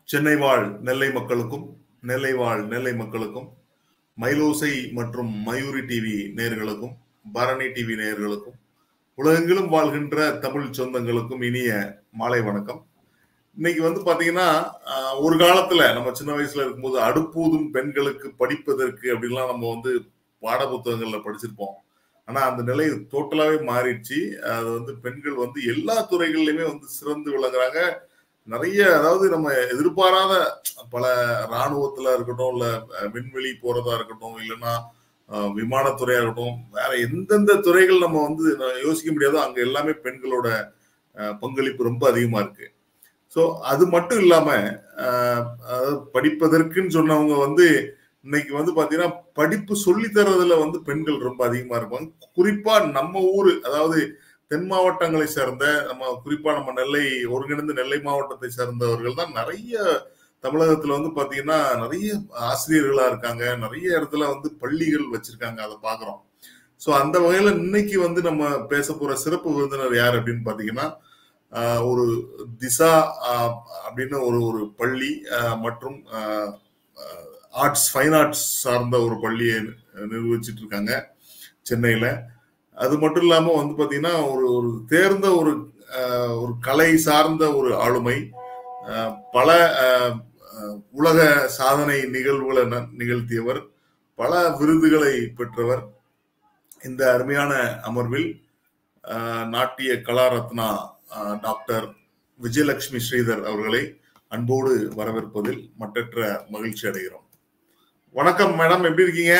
சென்னை வாழ் நெல்லை மக்களுக்கும் நெல்லை வாழ் நெல்லை மக்களுக்கும் மயிலோசை மற்றும் மயூரி டிவி நேயர்களுக்கும் பரணி டிவி நேயர்களுக்கும் உலகெங்கிலும் வாழ்கின்ற தமிழ் சொந்தங்களுக்கும் இனிய மாலை வணக்கம் இன்னைக்கு வந்து பாத்தீங்கன்னா ஆஹ், ஒரு காலத்துல நம்ம சின்ன வயசுல இருக்கும்போது அடுப்பூதும் பெண்களுக்கு படிப்பதற்கு அப்படின்லாம் நம்ம வந்து பாட புத்தகங்கள்ல படிச்சிருப்போம் ஆனா அந்த நிலை டோட்டலாவே மாறிடுச்சு அது வந்து பெண்கள் வந்து எல்லா துறைகள்லயுமே வந்து சிறந்து விளங்குறாங்க நிறைய அதாவது நம்ம எதிர்பாராத பல ராணுவத்துல இருக்கட்டும் இல்ல அஹ், விண்வெளி போறதா இருக்கட்டும் இல்லைன்னா அஹ், விமானத்துறையா இருக்கட்டும் வேற எந்தெந்த துறைகள் நம்ம வந்து நான் யோசிக்க முடியாதோ அங்க எல்லாமே பெண்களோட அஹ், பங்களிப்பு ரொம்ப அதிகமா இருக்கு ஸோ அது மட்டும் இல்லாம அஹ், அதாவது படிப்பதற்குன்னு சொன்னவங்க வந்து இன்னைக்கு வந்து பாத்தீங்கன்னா படிப்பு சொல்லி தர்றதுல வந்து பெண்கள் ரொம்ப அதிகமா இருப்பாங்க குறிப்பா நம்ம ஊரு அதாவது தென் மாவட்டங்களை சேர்ந்த நம்ம குறிப்பா நம்ம நெல்லை ஒருங்கிணைந்த நெல்லை மாவட்டத்தை சேர்ந்தவர்கள் தான் நிறைய தமிழகத்துல வந்து பாத்தீங்கன்னா நிறைய ஆசிரியர்களா இருக்காங்க நிறைய இடத்துல வந்து பள்ளிகள் வச்சிருக்காங்க அதை பாக்குறோம் சோ அந்த வகையில இன்னைக்கு வந்து நம்ம பேச போற சிறப்பு விருந்தினர் யார் அப்படின்னு பாத்தீங்கன்னா ஆஹ், ஒரு திசா ஆஹ், அப்படின்னு ஒரு ஒரு பள்ளி ஆஹ், மற்றும் ஆர்ட்ஸ் ஃபைன் ஆர்ட்ஸ் சார்ந்த ஒரு பள்ளியை நிர்வகிச்சிட்டு இருக்காங்க சென்னையில அது மட்டும் இல்லாம வந்து பாத்தீங்கன்னா ஒரு ஒரு தேர்ந்த ஒரு ஆஹ், ஒரு கலை சார்ந்த ஒரு ஆளுமை ஆஹ், பல ஆஹ், ஆஹ், உலக சாதனை நிகழ்வுகளை ந- நிகழ்த்தியவர் பல விருதுகளை பெற்றவர் இந்த அருமையான அமர்வில் ஆஹ், நாட்டிய கலாரத்னா ஆஹ், டாக்டர் விஜயலட்சுமி ஸ்ரீதர் அவர்களை அன்போடு வரவேற்பதில் மட்டற்ற மகிழ்ச்சி அடைகிறோம் வணக்கம் மேடம் எப்படி இருக்கீங்க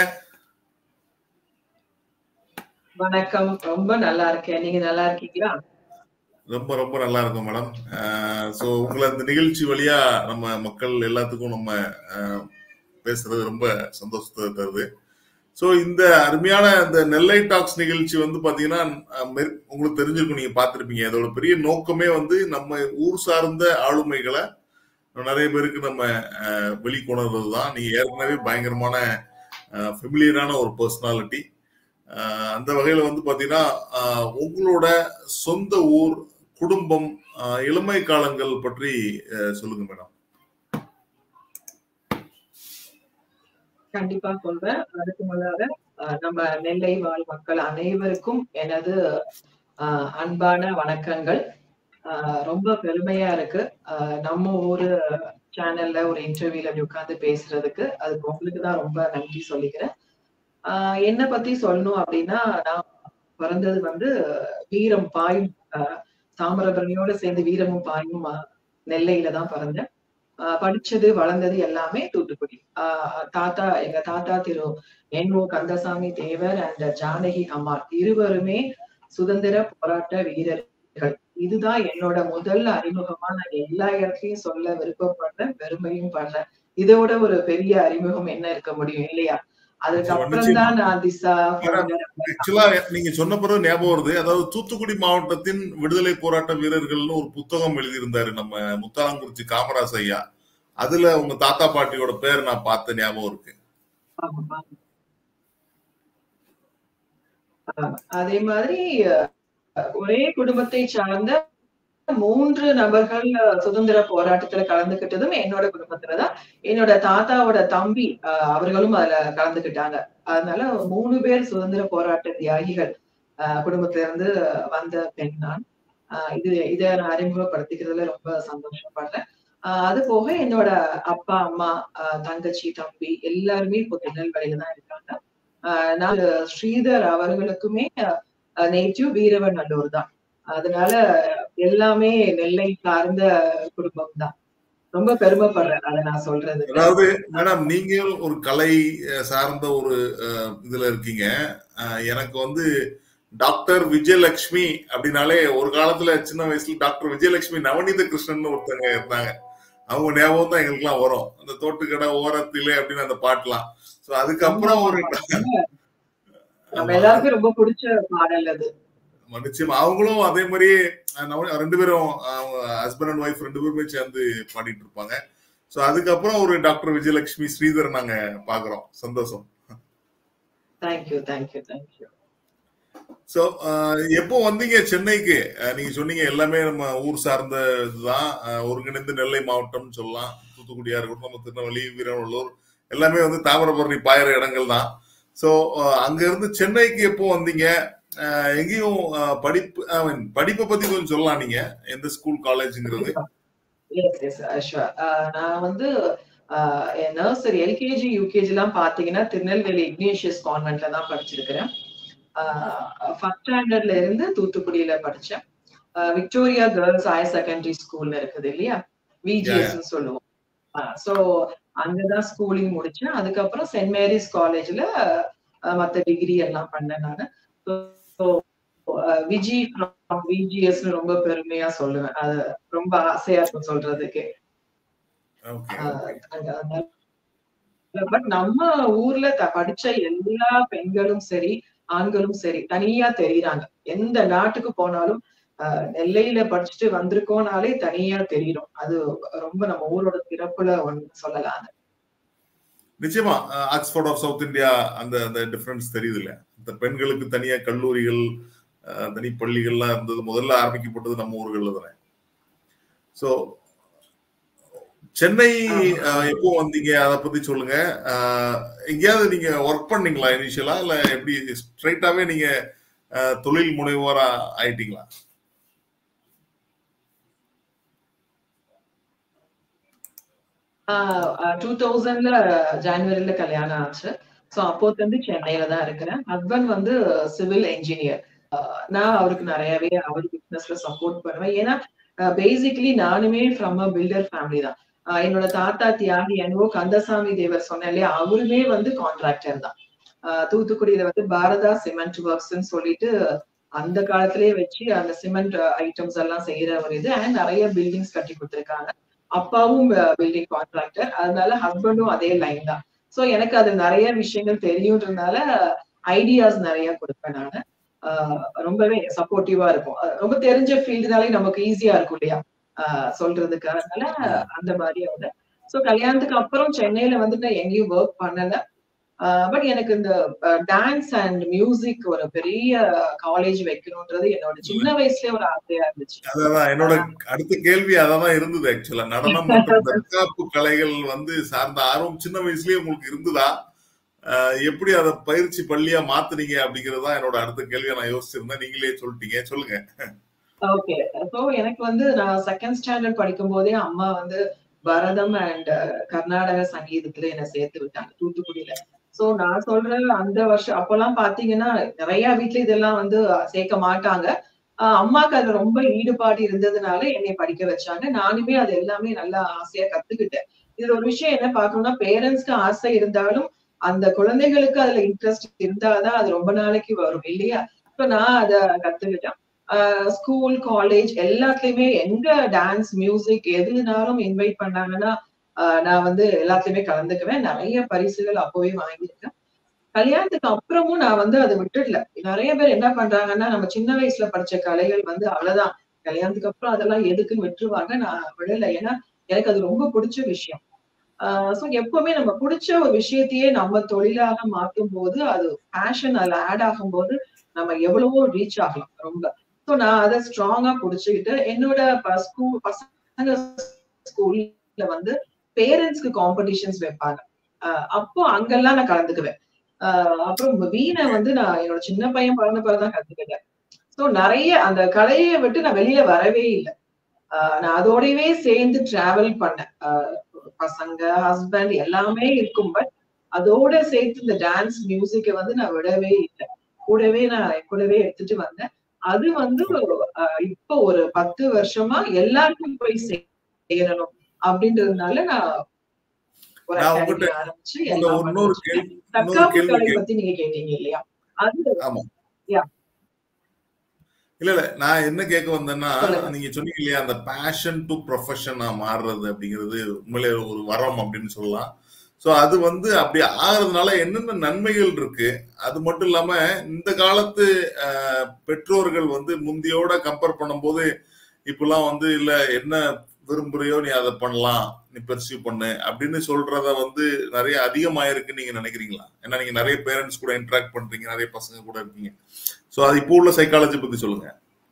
வணக்கம் ரொம்ப நல்லா இருக்கேன் நீங்க நல்லா இருக்கீங்களா ரொம்ப ரொம்ப நல்லா இருக்கும் மேடம் ஸோ உங்களை இந்த நிகழ்ச்சி வழியா நம்ம மக்கள் எல்லாத்துக்கும் நம்ம ஆஹ், பேசுறது ரொம்ப சந்தோஷத்தை தருது ஸோ இந்த அருமையான இந்த நெல்லை டாக்ஸ் நிகழ்ச்சி வந்து பாத்தீங்கன்னா அஹ், மெர்- உங்களுக்கு தெரிஞ்சிருக்கும் நீங்க பார்த்திருப்பீங்க அதோட பெரிய நோக்கமே வந்து நம்ம ஊர் சார்ந்த ஆளுமைகளை நிறைய பேருக்கு நம்ம அஹ், வெளிக்கொணர்றது தான் நீங்க ஏற்கனவே பயங்கரமான ஃபெமிலியரான ஒரு பர்சனாலிட்டி அந்த வகையில வந்து பாத்தீங்கன்னா அஹ், உங்களோட சொந்த ஊர் குடும்பம் அஹ், இளமை காலங்கள் பற்றி அஹ், சொல்லுங்க மேடம் கண்டிப்பா சொல்றேன் அதுக்கு முன்னால அஹ், நம்ம நெல்லை வாழ் மக்கள் அனைவருக்கும் எனது அஹ், அன்பான வணக்கங்கள் அஹ், ரொம்ப பெருமையா இருக்கு அஹ், நம்ம ஒரு சேனல்ல ஒரு இன்டர்வியூல அப்படி உட்கார்ந்து பேசுறதுக்கு அதுக்கு உங்களுக்கு தான் ரொம்ப நன்றி சொல்லிக்கிறேன் ஆஹ் என்ன பத்தி சொல்லணும் அப்படின்னா நான் பிறந்தது வந்து வீரம் பாயும் ஆஹ் தாமிரபரணியோட சேர்ந்து வீரமும் பாயும் ஆஹ் நெல்லையில தான் பிறந்தேன் ஆஹ் படிச்சது வளர்ந்தது எல்லாமே தூத்துக்குடி ஆஹ் தாத்தா எங்க தாத்தா Thiru N O Kandasamy Thevar and Janaki Ammal இருவருமே சுதந்திர போராட்ட வீரர்கள் இதுதான் என்னோட முதல் அறிமுகமா நான் எல்லா இடத்துலயும் சொல்ல விருப்பப்படுறேன் பெருமையும் படுறேன் இதோட ஒரு பெரிய அறிமுகம் என்ன இருக்க முடியும் இல்லையா அதுக்கப்புறம் தான் நான் திசா ஆக்சுவலா நீங்க சொன்ன பிறகு ஞாபகம் வருது அதாவது தூத்துக்குடி மாவட்டத்தின் விடுதலை போராட்ட வீரர்கள்னு ஒரு புத்தகம் எழுதியிருந்தாரு நம்ம முத்தாலங்குறிச்சி காமராஜ் ஐயா அதுல உங்க தாத்தா பாட்டியோட பேர் நான் பார்த்த ஞாபகம் இருக்கு ஆமா. ஆஹ் அதே மாதிரி அஹ், ஒரே குடும்பத்தை சார்ந்த மூன்று நபர்கள் அஹ், சுதந்திர போராட்டத்துல கலந்துகிட்டதும் என்னோட குடும்பத்துலதான் என்னோட தாத்தாவோட தம்பி அஹ், அவர்களும் அதுல கலந்துகிட்டாங்க அதனால மூணு பேர் சுதந்திர போராட்ட தியாகிகள் அஹ், குடும்பத்துல இருந்து வந்த பெண் நான் ஆஹ் இது இதை நான் அறிமுகப்படுத்திக்கிறதுல ரொம்ப சந்தோஷப்படுறேன் ஆஹ் அது போக என்னோட அப்பா அம்மா ஆஹ் தங்கச்சி தம்பி எல்லாருமே இப்போ திருநெல்வேலியில தான் இருக்காங்க ஆஹ் நான் ஸ்ரீதர் அவர்களுக்குமே நேட்டிவ் வீரவநல்லூர் தான் அதனால எல்லாமே நெல்லை சார்ந்த குடும்பம் தான் ரொம்ப பெருமைப்படுறேன் அதை நான் சொல்றது அதாவது மேடம் நீங்க ஒரு கலை அஹ், சார்ந்த ஒரு அஹ், இதுல இருக்கீங்க அஹ், எனக்கு வந்து டாக்டர் விஜயலட்சுமி அப்படின்னாலே ஒரு காலத்துல சின்ன வயசுல டாக்டர் விஜயலட்சுமி நவநீத கிருஷ்ணன் ஒருத்தங்க இருந்தாங்க அவங்க ஞாபகம் தான் எங்களுக்குலாம் வரும் அந்த தோட்டுக்கடை ஓரத்திலே அப்படின்னு அந்த பாட்டுலாம் சோ அதுக்கப்புறம் ஒரு நம்ம எல்லாருக்கும் ரொம்ப பிடிச்ச பாடல் அது ஆமா, நிச்சயமா அவங்களும் அதே மாதிரியே அஹ், நவ- ரெண்டு பேரும் ஹஸ்பண்ட் அண்ட் ஒய்ஃப் ரெண்டு பேருமே சேர்ந்து பாடிட்டு இருப்பாங்க சோ அதுக்கப்புறம் ஒரு டாக்டர் விஜயலட்சுமி ஸ்ரீதர் நாங்க பாக்குறோம் சந்தோஷம் தேங்க்யூ தேங்க்யூ தேங்க்யூ சோ எப்போ வந்தீங்க சென்னைக்கு அஹ், நீங்க சொன்னீங்க எல்லாமே நம்ம ஊர் சார்ந்த இதுதான் அஹ், ஒருங்கிணைந்து நெல்லை மாவட்டம்னு சொல்லலாம் தூத்துக்குடியா இருக்கட்டும் நம்ம திருநெல்வேலி வீரநல்லூர் எல்லாமே வந்து தாமிரபரணி பாயிற இடங்கள் தான் சோ அங்க இருந்து சென்னைக்கு எப்போ வந்தீங்க அஹ், எங்கேயும் அஹ், படிப்பு I mean, படிப்பை பத்தி கொஞ்சம் சொல்லலாம் நீங்க எந்த ஸ்கூல் காலேஜ்ங்கிறது எஸ் எஸ் ஷுவர் நான் வந்து நர்சரி எல்கேஜி யூகேஜி எல்லாம் பாத்தீங்கன்னா திருநெல்வேலி இக்னேஷியஸ் கான்வென்ட்ல தான் படிச்சிருக்கிறேன் ஃபர்ஸ்ட் ஸ்டாண்டர்ட்ல இருந்து தூத்துக்குடியில படிச்சேன் விக்டோரியா கேர்ள்ஸ் ஹையர் செகண்டரி ஸ்கூல்னு இருக்குது இல்லையா விஜிஎஸ் சொல்லுவோம் சோ அங்கதான் ஸ்கூலிங் முடிச்சேன் அதுக்கப்புறம் சென்ட் மேரிஸ் காலேஜ்ல மத்த டிகிரி எல்லாம் பண்ணேன் நானு So, அஹ், விஜி விஜிஎஸ் ரொம்ப பெருமையா சொல்லுவேன் அது ரொம்ப ஆசையா இருக்கும் சொல்றதுக்கு ஓகே பட் நம்ம ஊர்ல த- படிச்ச எல்லா பெண்களும் சரி ஆண்களும் சரி தனியா தெரியுறாங்க எந்த நாட்டுக்கு போனாலும் ஆஹ் நெல்லையில படிச்சுட்டு வந்திருக்கோம்னாலே தனியா தெரியும் அது ரொம்ப நம்ம ஊரோட சிறப்புல ஒண்ணு சொல்லலாம் அது. நிச்சயமா ஆக்ஸ்போர்ட் ஆஃப் சவுத் இந்தியா அந்த அந்த டிஃபரன்ஸ் தெரியுது இல்ல இந்த பெண்களுக்கு தனியா கல்லூரிகள் அஹ், தனி பள்ளிகள்லாம் இருந்தது முதல்ல ஆரம்பிக்கப்பட்டது நம்ம ஊர்கள்ல தானே சோ சென்னை அஹ், எப்போ வந்தீங்க அதை பத்தி சொல்லுங்க அஹ், எங்கேயாவது நீங்க ஒர்க் பண்ணீங்களா இனிஷியலா இல்ல எப்படி ஸ்ட்ரைட்டாவே நீங்க அஹ், தொழில் முனைவோரா ஆயிட்டீங்களா டூ தௌசண்ட்ல ஜனவரில கல்யாணம் ஆச்சு சோ அப்போது வந்து சென்னையில தான் இருக்கிறேன் ஹஸ்பண்ட் வந்து சிவில் என்ஜினியர் நான் அவருக்கு நிறையவே அவர் பிசினஸ்ல சப்போர்ட் பண்ணுவேன் ஏன்னா பேசிக்லி நானுமே ஃப்ரம் அ பில்டர் ஃபேமிலி தான் ஆஹ் என்னோட தாத்தா தியாகி என்னவோ கந்தசாமி தேவர் சொன்னேன் இல்லையா அவருமே வந்து கான்ட்ராக்டர் தான் ஆஹ் தூத்துக்குடியில வந்து பாரதா சிமெண்ட் ஒர்க்ஸ்ன்னு சொல்லிட்டு அந்த காலத்திலேயே வச்சு அந்த சிமெண்ட் ஐட்டம்ஸ் எல்லாம் செய்யற ஒரு இது அண்ட் நிறைய பில்டிங்ஸ் கட்டி கொடுத்துருக்காங்க அப்பாவும் பில்டிங் கான்ட்ராக்டர் அதனால ஹஸ்பண்டும் அதே லைன் தான் சோ எனக்கு அது நிறைய விஷயங்கள் தெரியுன்றதுனால ஐடியாஸ் நிறைய கொடுப்பேன் நானு ஆஹ் ரொம்பவே சப்போர்ட்டிவா இருக்கும் அஹ் ரொம்ப தெரிஞ்ச ஃபீல்டுனாலே நமக்கு ஈஸியா இருக்கும் இல்லையா ஆஹ் சொல்றதுக்கு அதனால அந்த மாதிரி அவங்க சோ கல்யாணத்துக்கு அப்புறம் சென்னையில வந்துட்டு நான் எங்கேயும் ஒர்க் பண்ணல பட் எனக்கு இந்த டான்ஸ் அண்ட் மியூசிக் ஒரு பெரிய காலேஜ் வைக்கணும்ன்றது என்னோட சின்ன வயசுலயே ஒரு ஆசையா இருந்துச்சு அதான் என்னோட அடுத்த கேள்வி அதான் இருந்தது ஆக்சுவலா நடனம் மற்றும் தற்காப்பு கலைகள் வந்து சார்ந்த ஆர்வம் சின்ன வயசுலயே உங்களுக்கு இருந்ததா அஹ் எப்படி அதை பயிற்சி பள்ளியா மாத்துனீங்க அப்படிங்கறது தான் என்னோட அடுத்த கேள்வியா நான் யோசிச்சிருந்தேன் நீங்களே சொல்லிட்டீங்க சொல்லுங்க ஓகே ஸோ எனக்கு வந்து நான் செகண்ட் ஸ்டாண்டர்ட் படிக்கும் போதே அம்மா வந்து பரதம் அண்ட் கர்நாடக சங்கீதத்துல என்ன சேர்த்து விட்டாங்க தூத்துக்குடியில சோ நான் சொல்றேன் அந்த வருஷம் அப்பெல்லாம் பாத்தீங்கன்னா நிறைய வீட்ல இதெல்லாம் வந்து சேர்க்க மாட்டாங்க ஆஹ் அம்மாக்கு அதுல ரொம்ப ஈடுபாடு இருந்ததுனால என்னை படிக்க வச்சாங்க நானுமே அது எல்லாமே நல்லா ஆசையா கத்துக்கிட்டேன் இதுல ஒரு விஷயம் என்ன பார்க்கணும்னா பேரண்ட்ஸ்க்கு ஆசை இருந்தாலும் அந்த குழந்தைகளுக்கு அதுல இன்ட்ரெஸ்ட் இருந்தாதான் அது ரொம்ப நாளைக்கு வரும் இல்லையா இப்ப நான் அதை கத்துக்கிட்டேன் ஸ்கூல் காலேஜ் எல்லாத்துலயுமே எங்க டான்ஸ் மியூசிக் எதுனாலும் இன்வைட் பண்ணாங்கன்னா நான் வந்து எல்லாத்துலயுமே கலந்துக்குவேன் நிறைய பரிசுகள் அப்பவே வாங்கியிருக்கேன் கல்யாணத்துக்கு அப்புறமும் நான் வந்து அதை விட்டுடல நிறைய பேர் என்ன பண்றாங்கன்னா நம்ம சின்ன வயசுல படிச்ச கலைகள் வந்து அவ்வளவுதான் கல்யாணத்துக்கு அப்புறம் அதெல்லாம் எதுக்குன்னு விட்டுருவாங்க நான் விடல ஏன்னா எனக்கு அது ரொம்ப பிடிச்ச விஷயம் சோ எப்பவுமே நம்ம பிடிச்ச ஒரு விஷயத்தையே நம்ம தொழிலாக மாற்றும் போது அது பேஷன் அதுல ஆட் ஆகும் போது நம்ம எவ்வளவோ ரீச் ஆகலாம் ரொம்ப ஸோ நான் அதை ஸ்ட்ராங்கா புடிச்சுக்கிட்டு என்னோட ஸ்கூல் பசங்க ஸ்கூல்ல வந்து பேரண்ட்ஸ்க்கு காம்படிஷன்ஸ் வைப்பாங்க அப்போ அங்கெல்லாம் நான் கலந்துக்குவேன் அப்புறம் வீணை வந்து நான் என்னோட சின்ன பையன் பிறந்த பிறகுதான் கத்துக்கிட்டேன் ஸோ நிறைய அந்த கலையை விட்டு நான் வெளியில வரவே இல்லை நான் அதோடவே சேர்ந்து டிராவல் பண்ணேன் பசங்க ஹஸ்பண்ட் எல்லாமே இருக்கும் பட் அதோட சேர்த்து இந்த டான்ஸ் மியூசிக்கை வந்து நான் விடவே இல்லை கூடவே நான் கூடவே எடுத்துட்டு வந்தேன் அது வந்து இப்போ ஒரு பத்து வருஷமா எல்லாருக்கும் போய் சேரணும் அப்படின்றதுனால நான் ஒரு அகாடமி ஆரம்பிச்சு தற்காப்பு கலை பத்தி நீங்க கேட்டீங்க இல்லையா அது இல்ல இல்ல நான் என்ன கேட்க வந்தேன்னா நீங்க சொன்னீங்க இல்லையா அந்த பேஷன் டு ப்ரொஃபஷனா மாறுறது அப்படிங்கிறது உண்மையிலே ஒரு வரம் அப்படின்னு சொல்லலாம் சோ அது வந்து அப்படி ஆகிறதுனால என்னென்ன நன்மைகள் இருக்கு அது மட்டும் இல்லாம இந்த காலத்து பெற்றோர்கள் வந்து முந்தையோட கம்பேர் பண்ணும்போது இப்பெல்லாம் வந்து இல்ல என்ன விரும்புறியோ நீ அதை பண்ணலாம் நீ பெர்சியூ பண்ணு அப்படின்னு சொல்றத வந்து நிறைய அதிகமாயிருக்குன்னு நீங்க நினைக்கிறீங்களா ஏன்னா நீங்க நிறைய பேரண்ட்ஸ் கூட இன்டராக்ட் பண்றீங்க நிறைய பசங்க கூட இருக்கீங்க சோ அது இப்போ உள்ள சைக்காலஜி பத்தி சொல்லுங்க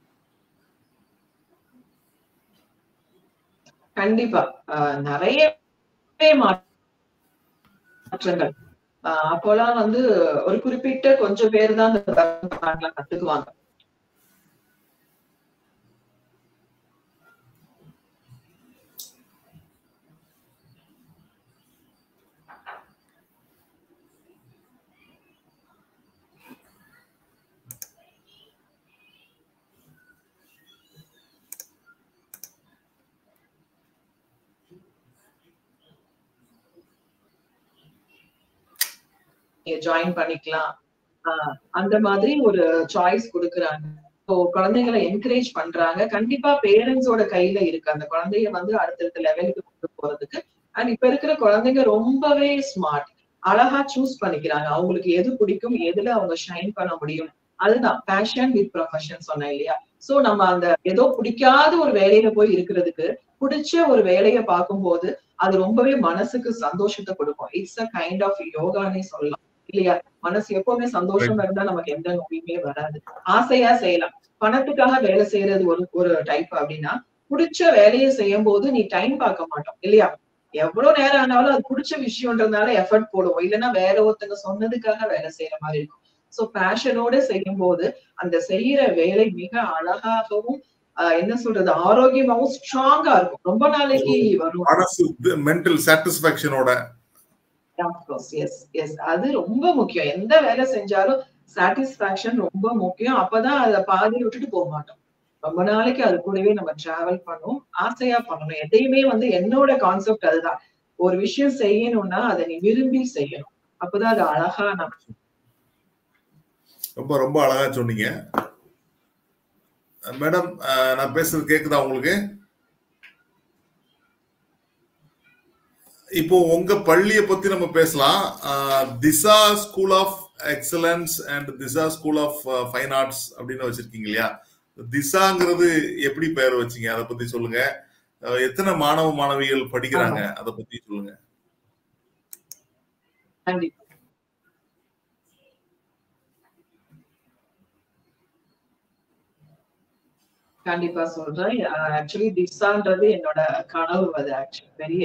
கண்டிப்பா ஆஹ் நிறைய மாற்றங்கள் ஆஹ் அப்போலாம் வந்து ஒரு குறிப்பிட்ட கொஞ்சம் பேர் தான் அந்த பரதநாட்டியம் கத்துக்குவாங்க ஜாயின் பண்ணிக்கலாம் ஆஹ் அந்த மாதிரி ஒரு சாய்ஸ் கொடுக்குறாங்க ஸோ குழந்தைங்களை என்கரேஜ் பண்றாங்க கண்டிப்பா பேரண்ட்ஸோட கையில இருக்கு அந்த குழந்தைய வந்து அடுத்தடுத்த லெவலுக்கு கொண்டு போறதுக்கு அண்ட் இப்ப இருக்கிற குழந்தைங்க ரொம்பவே ஸ்மார்ட் அழகா சூஸ் பண்ணிக்கிறாங்க அவங்களுக்கு எது பிடிக்கும் எதுல அவங்க ஷைன் பண்ண முடியும் அதுதான் பேஷன் வித் ப்ரொஃபஷன் சொன்னேன் இல்லையா சோ நம்ம அந்த ஏதோ பிடிக்காத ஒரு வேலையில போய் இருக்கிறதுக்கு பிடிச்ச ஒரு வேலையை பார்க்கும்போது அது ரொம்பவே மனசுக்கு சந்தோஷத்தை கொடுக்கும் இட்ஸ் அ கைண்ட் ஆஃப் யோகானே சொல்லலாம் இல்லையா மனசு எப்பவுமே சந்தோஷமா இருந்தா நமக்கு எந்த நோயுமே வராது ஆசையா செய்யலாம் பணத்துக்காக வேலை செய்யறது ஒரு ஒரு டைப் அப்படின்னா பிடிச்ச வேலையை செய்யும் போது நீ டைம் பார்க்க மாட்டோம் இல்லையா எவ்வளவு நேரம் ஆனாலும் அது பிடிச்ச விஷயம்ன்றதுனால எஃபர்ட் போடுவோம் இல்லைன்னா வேற ஒருத்தங்க சொன்னதுக்காக வேலை செய்யற மாதிரி இருக்கும் சோ பேஷனோட செய்யும் போது அந்த செய்யற வேலை மிக அழகாகவும் ஆஹ் என்ன சொல்றது ஆரோக்கியமாவும் ஸ்ட்ராங்கா இருக்கும் ரொம்ப நாளைக்கு வரும் மனசு மென்டல் சாட்டிஸ்பாக்சனோட எஸ் எஸ் அது ரொம்ப முக்கியம் எந்த வேலை செஞ்சாலும் சாட்டிஸ்பாக்சன் ரொம்ப முக்கியம் அப்பதான் அதை பாதி விட்டுட்டு போக மாட்டோம் ரொம்ப நாளைக்கு அது கூடவே நம்ம டிராவல் பண்ணுவோம் ஆசையா பண்ணணும் எதையுமே வந்து என்னோட கான்செப்ட் அதுதான் ஒரு விஷயம் செய்யணும்னா அதை நீ விரும்பி செய்யணும் அப்பதான் அது அழகா நம்ம ரொம்ப ரொம்ப அழகா சொன்னீங்க மேடம் நான் பேசுறது கேக்குதா உங்களுக்கு இப்போ உங்க பள்ளியை பத்தி நம்ம பேசலாம் Disha school of excellence and Disha school of fine arts அப்படின்னு வச்சிருக்கீங்க இல்லையா திசாங்கிறது எப்படி பெயர் வச்சீங்க அதை பத்தி சொல்லுங்க எத்தனை மாணவ மாணவிகள் படிக்கிறாங்க அதை பத்தி சொல்லுங்க கண்டிப்பா கண்டிப்பா சொல்றேன் ஆக்சுவலி திசான்றது என்னோட கனவு அது ஆக்சுவலி பெரிய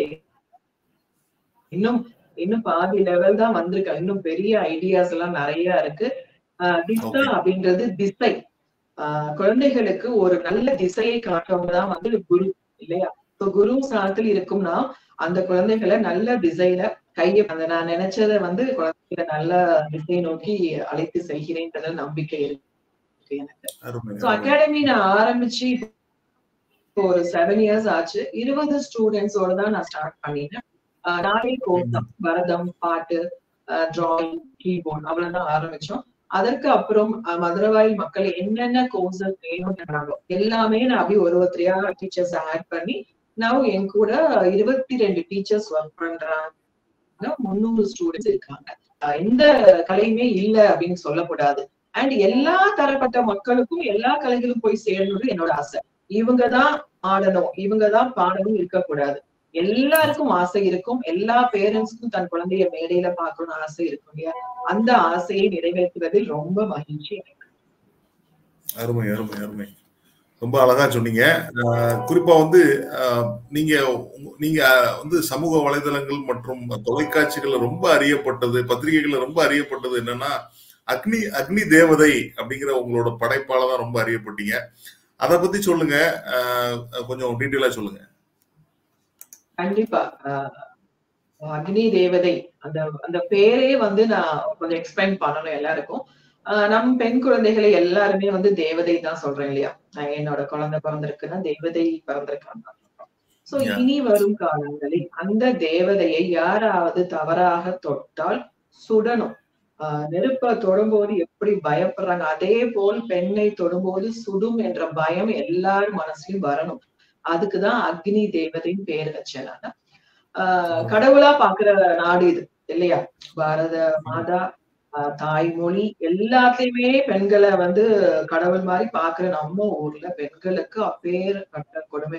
இன்னும் இன்னும் பாதி லெவல் தான் வந்திருக்கேன் இன்னும் பெரிய ஐடியாஸ் எல்லாம் நிறைய இருக்கு திசா அப்படின்றது திசை ஆஹ் குழந்தைகளுக்கு ஒரு நல்ல திசையை காட்டுறவங்க தான் வந்து குரு இல்லையா இப்போ குரு ஸ்தானத்தில் இருக்கும்னா அந்த குழந்தைகளை நல்ல திசையில கைய அந்த நான் நினைச்சதை வந்து குழந்தைகளை நல்ல திசை நோக்கி அழைத்து செல்கிறேன்றதுல நம்பிக்கை இருக்கு எனக்கு ஸோ அகாடமி நான் ஆரம்பிச்சு ஒரு செவன் இயர்ஸ் ஆச்சு இருபது ஸ்டூடெண்ட்ஸோட தான் நான் ஸ்டார்ட் பண்ணினேன் நாளை கோர்ஸ் பரதம் பாட்டு டிராயிங் கீபோர்ட் அவ்வளவுதான் ஆரம்பிச்சோம் அதற்கு அப்புறம் மதுரவாயில் மக்கள் என்னென்ன கோர்சஸ் வேணும்ன்றாங்களோ எல்லாமே நான் அப்படி ஒரு ஒருத்தரையா டீச்சர்ஸ் ஆட் பண்ணி நான் என் கூட இருபத்தி ரெண்டு டீச்சர்ஸ் ஒர்க் பண்றாங்க முந்நூறு ஸ்டூடெண்ட்ஸ் இருக்காங்க எந்த கலையுமே இல்ல அப்படின்னு சொல்லக்கூடாது அண்ட் எல்லா தரப்பட்ட மக்களுக்கும் எல்லா கலைகளும் போய் சேரணும்னு என்னோட ஆசை இவங்கதான் ஆடணும் இவங்கதான் பாடணும் இருக்கக்கூடாது எல்லாருக்கும் ஆசை இருக்கும் எல்லா பேரண்ட்ஸ்க்கும் தன் குழந்தைய மேடையில பார்க்கணும்னு ஆசை இருக்கும் இல்லையா அந்த ஆசையை நிறைவேற்றுவதில் ரொம்ப மகிழ்ச்சி அருமை அருமை அருமை ரொம்ப அழகா சொன்னீங்க குறிப்பா வந்து நீங்க நீங்க வந்து சமூக வலைதளங்கள் மற்றும் தொலைக்காட்சிகள்ல ரொம்ப அறியப்பட்டது பத்திரிகைகள்ல ரொம்ப அறியப்பட்டது என்னன்னா அக்னி அக்னி தேவதை அப்படிங்கிற உங்களோட படைப்பால தான் ரொம்ப அறியப்பட்டீங்க அதை பத்தி சொல்லுங்க கொஞ்சம் டீட்டெயிலா சொல்லுங்க கண்டிப்பா அக்னி தேவதை அந்த அந்த பேரே வந்து நான் கொஞ்சம் எக்ஸ்பிளைன் பண்ணணும் எல்லாருக்கும் நம் பெண் குழந்தைகளை எல்லாருமே வந்து தேவதை தான் சொல்றேன் இல்லையா என்னோட குழந்தை பிறந்திருக்குன்னா தேவதை பிறந்திருக்காங்க சோ இனி வரும் காலங்களில் அந்த தேவதையை யாராவது தவறாக தொட்டால் சுடணும் ஆஹ் நெருப்ப தொடும்போது எப்படி பயப்படுறாங்க அதே போல் பெண்ணை தொடும்போது சுடும் என்ற பயம் எல்லார் மனசுலயும் வரணும் அதுக்குதான் அக்னி தேவதைன்னு பேர் வச்சேன் நான் ஆஹ் கடவுளா பாக்குற நாடு இது இல்லையா பாரத மாதா ஆஹ் தாய்மொழி எல்லாத்தையுமே பெண்களை வந்து கடவுள் மாதிரி பாக்குற நம்ம ஊர்ல பெண்களுக்கு அப்பேற்பட்ட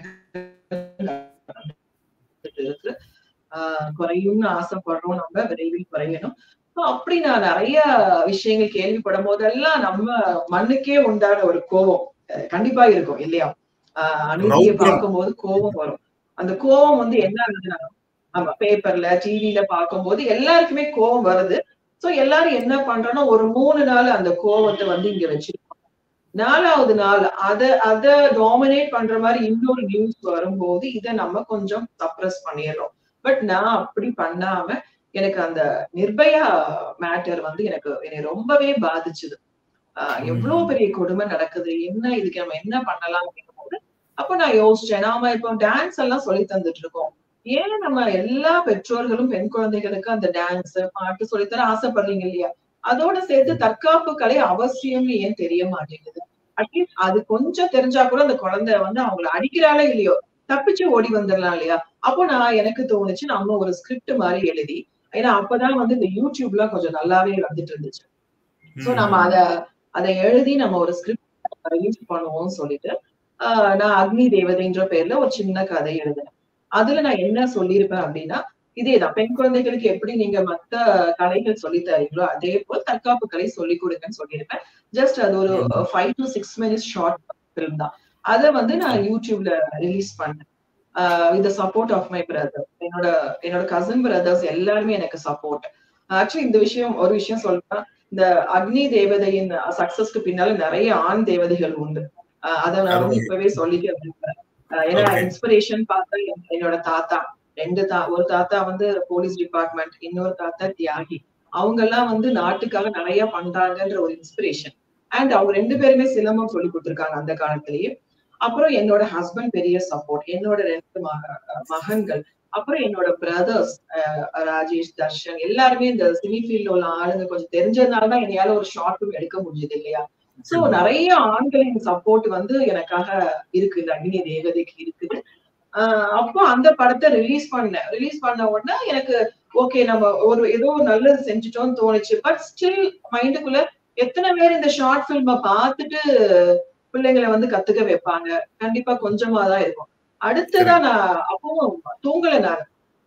கொடுமைகள் நடந்துட்டு இருக்கு ஆஹ் குறையும்னு ஆசைப்படுறோம் நம்ம விரைவில் குறையணும் So அப்படி நான் நிறைய விஷயங்கள் கேள்விப்படும் போதெல்லாம் நம்ம மண்ணுக்கே உண்டான ஒரு கோபம் அஹ் கண்டிப்பா இருக்கும் இல்லையா ஆஹ் அநீதியை ரௌத்ரம். பார்க்கும்போது கோபம் வரும் அந்த கோபம் வந்து என்ன ஆகுதுன்னா ஆமா பேப்பர்ல டிவில பார்க்கும்போது எல்லாருக்குமே கோபம் வருது சோ எல்லாரும் என்ன பண்றோம்னா ஒரு மூணு நாள் அந்த கோபத்தை வந்து இங்க வச்சிருக்கோம் நாலாவது நாள் அத அத டாமினேட் பண்ற மாதிரி இன்னொரு நியூஸ் வரும்போது இத நம்ம கொஞ்சம் சப்ரஸ் பண்ணிடுறோம் பட் நான் அப்படி பண்ணாம எனக்கு அந்த நிர்பயா மேட்டர் வந்து எனக்கு என்னை ரொம்பவே பாதிச்சுது ஆஹ் எவ்வளவு பெரிய கொடுமை நடக்குது என்ன இதுக்கு நம்ம என்ன பண்ணலாம் அப்படிங்கும் போது அப்ப நான் யோசிச்சேன் நாம இப்போ டான்ஸ் எல்லாம் சொல்லி தந்துட்டு இருக்கோம் ஏன் நம்ம எல்லா பெற்றோர்களும் பெண் குழந்தைகளுக்கு அந்த டான்ஸ் பாட்டு சொல்லித்தர ஆசைப்படுறீங்க இல்லையா அதோட சேர்த்து தற்காப்பு கலை அவசியம்னு ஏன் தெரிய மாட்டேங்குது அட்லீஸ்ட் அது கொஞ்சம் தெரிஞ்சா கூட அந்த குழந்தை வந்து அவங்களை அடிக்கிறாளோ இல்லையோ தப்பிச்சு ஓடி வந்துடலாம் இல்லையா அப்போ நான் எனக்கு தோணுச்சு நம்ம ஒரு ஸ்கிரிப்ட் மாதிரி எழுதி ஏன்னா அப்பதான் வந்து இந்த யூடியூப்லாம் கொஞ்சம் நல்லாவே வந்துட்டு இருந்துச்சு சோ நம்ம அத அதை எழுதி நம்ம ஒரு ஸ்கிரிப்ட் ரிலீஸ் பண்ணுவோம்னு சொல்லிட்டு ஆஹ் நான் அக்னி தேவதைன்ற பேர்ல ஒரு சின்ன கதை எழுதினேன் அதுல நான் என்ன சொல்லியிருப்பேன் அப்படின்னா இதேதான் பெண் குழந்தைகளுக்கு எப்படி நீங்க மத்த கலைகள் சொல்லி தரீங்களோ அதே போல் தற்காப்பு கலை சொல்லி கொடுங்கன்னு சொல்லியிருப்பேன் ஜஸ்ட் அது ஒரு five to six minutes short film தான் அதை வந்து நான் யூடியூப்ல ரிலீஸ் பண்ணேன் with support of my brother என்னோட என்னோட கசின் பிரதர்ஸ் எல்லாருமே எனக்கு சப்போர்ட் ஆக்சுவலி இந்த விஷயம் ஒரு விஷயம் சொல்றேன் இந்த அக்னி தேவதையின் சக்சஸ்க்கு பின்னால நிறைய ஆண் தேவதைகள் உண்டு ஆஹ் அதை நான் வந்து இப்பவே சொல்லிக்க விரும்புறேன் ஆஹ் ஏன்னா Okay. இன்ஸ்பிரேஷன் பார்த்தா என்- என்னோட தாத்தா ரெண்டு தா ஒரு தாத்தா வந்து போலீஸ் டிபார்ட்மெண்ட் இன்னொரு தாத்தா தியாகி அவங்க எல்லாம் வந்து நாட்டுக்காக நிறைய பண்றாங்கன்ற ஒரு இன்ஸ்பிரேஷன் அண்ட் அவங்க ரெண்டு பேருமே சிலம்பம் சொல்லி கொடுத்திருக்காங்க அந்த காலத்திலேயே அப்புறம் என்னோட ஹஸ்பண்ட் பெரிய சப்போர்ட் என்னோட ரெண்டு மக- மகன்கள் அப்புறம் என்னோட பிரதர்ஸ் ராஜேஷ் தர்ஷன் எல்லாருமே இந்த சினி ஃபீல்ட்ல உள்ள ஆளுங்க கொஞ்சம் தெரிஞ்சதுனாலதான் என்னையால ஒரு ஷார்ட் ஃபிலிம் எடுக்க முடிஞ்சது இல்லையா சோ நிறைய ஆண்களின் சப்போர்ட் வந்து எனக்காக இருக்கு இந்த அக்னி தேவதைக்கு இருக்குது ஆஹ் அப்போ அந்த படத்தை ரிலீஸ் பண்ணேன் ரிலீஸ் பண்ண உடனே எனக்கு ஓகே நம்ம ஒரு ஏதோ ஒரு நல்லது செஞ்சுட்டோம்னு தோணுச்சு பட் ஸ்டில் மைண்டுக்குள்ள எத்தனை பேர் இந்த ஷார்ட் பிலிம பார்த்துட்டு பிள்ளைங்களை வந்து கத்துக்க வைப்பாங்க கண்டிப்பா கொஞ்சமா தான் இருக்கும் அடுத்ததா நான் அப்பவும் தூங்கல நான்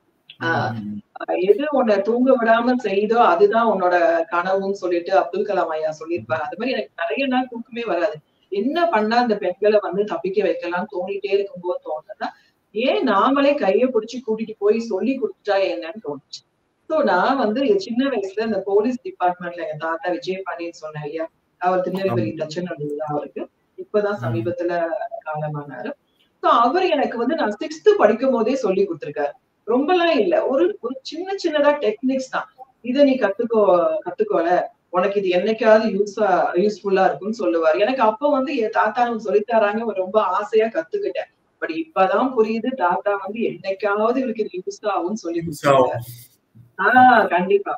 ஆஹ் எது உன்னை தூங்க விடாம செய்தோ அதுதான் உன்னோட கனவுன்னு சொல்லிட்டு அப்துல் கலாம் ஐயா சொல்லியிருப்பாரு அது மாதிரி எனக்கு நிறைய நாள் தூக்கமே வராது என்ன பண்ணா அந்த பெண்களை வந்து தப்பிக்க வைக்கலாம் தோணிட்டே இருக்கும்போது தோணுதுன்னா ஏன் நாமளே கைய பிடிச்சு கூட்டிட்டு போய் சொல்லி கொடுத்துட்டா என்னன்னு தோணுச்சு சோ நான் வந்து சின்ன வயசுல இந்த போலீஸ் டிபார்ட்மெண்ட்ல எங்க தாத்தா விஜய் பாண்டியன் சொன்னேன் இல்லையா அவர் திருநெல்வேலி பிரச்சனை இருந்தது அவருக்கு இப்பதான் சமீபத்துல காலமானாரு சோ அவர் எனக்கு வந்து நான் சிக்ஸ்த் படிக்கும் போதே சொல்லி கொடுத்திருக்காரு ரொம்பலாம் இல்ல ஒரு ஒரு சின்ன சின்னதா டெக்னிக்ஸ் தான் இத நீ கத்துக்கோ கத்துக்கோல உனக்கு இது என்னைக்காவது யூஸா யூஸ்ஃபுல்லா இருக்கும்னு சொல்லுவாரு எனக்கு அப்ப வந்து என் தாத்தா எனக்கு சொல்லி தராங்க ரொம்ப ஆசையா கத்துக்கிட்டேன் பட் இப்பதான் புரியுது தாத்தா வந்து என்னைக்காவது இவருக்கு இது யூஸ் ஆகும்னு சொல்லி கொடுத்தாங்க ஆஹ் கண்டிப்பா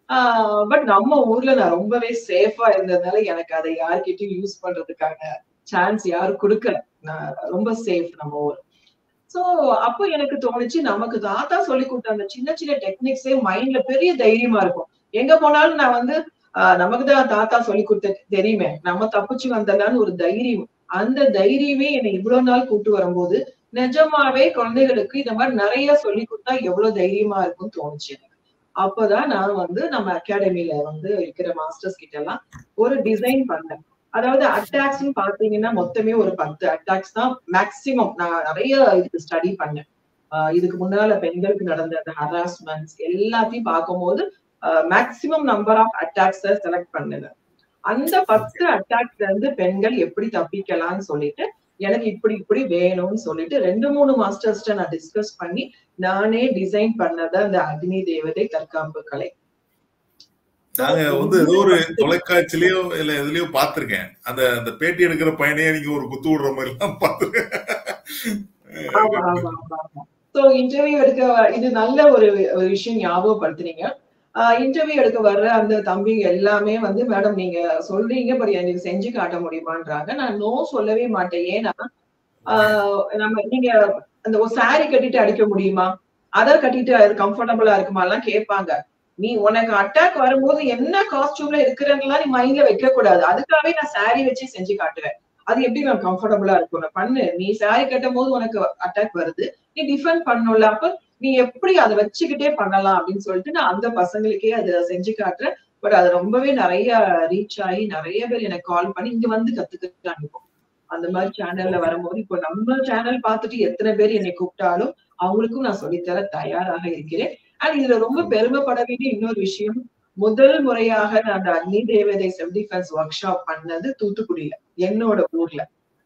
ஆஹ் பட் நம்ம ஊர்ல நான் ரொம்பவே சேஃபா இருந்ததுனால எனக்கு அதை யார்கிட்டயும் யூஸ் பண்றதுக்கான சான்ஸ் யாரும் கொடுக்கல நான் ரொம்ப சேஃப் நம்ம ஊர் சோ அப்போ எனக்கு தோணுச்சு நமக்கு தாத்தா சொல்லி கொடுத்த அந்த சின்ன சின்ன டெக்னிக்ஸே மைண்ட்ல பெரிய தைரியமா இருக்கும் எங்க போனாலும் நான் வந்து ஆஹ் நமக்கு தான் தாத்தா சொல்லி கொடுத்த தெரியுமே நம்ம தப்பிச்சு வந்தலான்னு ஒரு தைரியம் அந்த தைரியமே என்னை இவ்வளவு நாள் கூட்டு வரும்போது நிஜமாவே குழந்தைகளுக்கு இந்த மாதிரி நிறைய சொல்லி கொடுத்தா எவ்வளவு தைரியமா இருக்கும்னு தோணுச்சு எனக்கு அப்பதான் நான் வந்து நம்ம அகாடமில வந்து இருக்கிற மாஸ்டர்ஸ் கிட்ட எல்லாம் ஒரு டிசைன் பண்ணேன் அதாவது அட்டாக்ஸ் பாத்தீங்கன்னா மொத்தமே ஒரு பத்து அட்டாக்ஸ் தான் மேக்சிமம் நான் நிறைய இதுக்கு ஸ்டடி பண்ணேன் ஆஹ் இதுக்கு முன்னால பெண்களுக்கு நடந்த அந்த ஹராஸ்மெண்ட்ஸ் எல்லாத்தையும் பார்க்கும்போது maximum number of attacks select பண்ணுங்க அந்த பத்து அட்டாக்ஸ்ல இருந்து பெண்கள் எப்படி தப்பிக்கலாம்னு சொல்லிட்டு எனக்கு இப்படி இப்படி வேணும்னு சொல்லிட்டு ரெண்டு மூணு மாஸ்டர்ஸ்ட நான் டிஸ்கஸ் பண்ணி நானே டிசைன் பண்ணத அந்த அக்னி தேவதை தற்காப்பு கலை நாங்க வந்து ஏதோ ஒரு தொலைக்காட்சிலயோ இல்ல எதுலயோ பாத்திருக்கேன் அந்த அந்த பேட்டி எடுக்கிற பையனையே நீங்க ஒரு குத்து விடுற மாதிரி எல்லாம் ஆமா ஆமா ஆமா ஆமா சோ இன்டர்வியூ எடுக்க இது நல்ல ஒரு ஒரு விஷயம் ஞாபகப்படுத்துனீங்க இன்டர்வியூ எடுக்க வர்ற அந்த தம்பிங்க எல்லாமே வந்து மேடம் நீங்க சொல்றீங்க பட் எனக்கு செஞ்சு காட்ட முடியுமான்றாங்க நான் நோ சொல்லவே மாட்டேன் ஏன்னா ஆஹ் நம்ம நீங்க அந்த ஒரு சாரி கட்டிட்டு அடிக்க முடியுமா அதை கட்டிட்டு அது கம்ஃபர்டபுளா இருக்குமா எல்லாம் கேட்பாங்க நீ உனக்கு அட்டாக் வரும்போது என்ன காஸ்டியூம்ல இருக்கிறன்னுலாம் நீ மைண்ட்ல வைக்க கூடாது அதுக்காகவே நான் saree வச்சு செஞ்சு காட்டுவேன் அது எப்படி நான் கம்ஃபர்டபுளா இருக்கும் நான் பண்ணு நீ saree கட்டும் போது உனக்கு அட்டாக் வருது நீ டிஃபெண்ட் பண்ணல அப்ப நீ எப்படி அதை வச்சுக்கிட்டே பண்ணலாம் அப்படின்னு சொல்லிட்டு நான் அந்த பசங்களுக்கே அதை செஞ்சு காட்டுறேன் பட் அது ரொம்பவே நிறைய ரீச் ஆகி நிறைய பேர் எனக்கு கால் பண்ணி இங்க வந்து கத்துக்கிட்டாங்க இப்போ அந்த மாதிரி சேனல்ல வரும்போது இப்போ நம்ம சேனல் பார்த்துட்டு எத்தனை பேர் என்னை கூப்பிட்டாலும் அவங்களுக்கும் நான் சொல்லித்தர தயாராக இருக்கிறேன் அண்ட் இதுல ரொம்ப பெருமைப்பட வேண்டிய இன்னொரு விஷயம் முதல் முறையாக நான் அந்த அக்னி தேவதை செல்ஃப் டிஃபென்ஸ் ஒர்க் ஷாப் பண்ணது தூத்துக்குடியில என்னோட ஊர்ல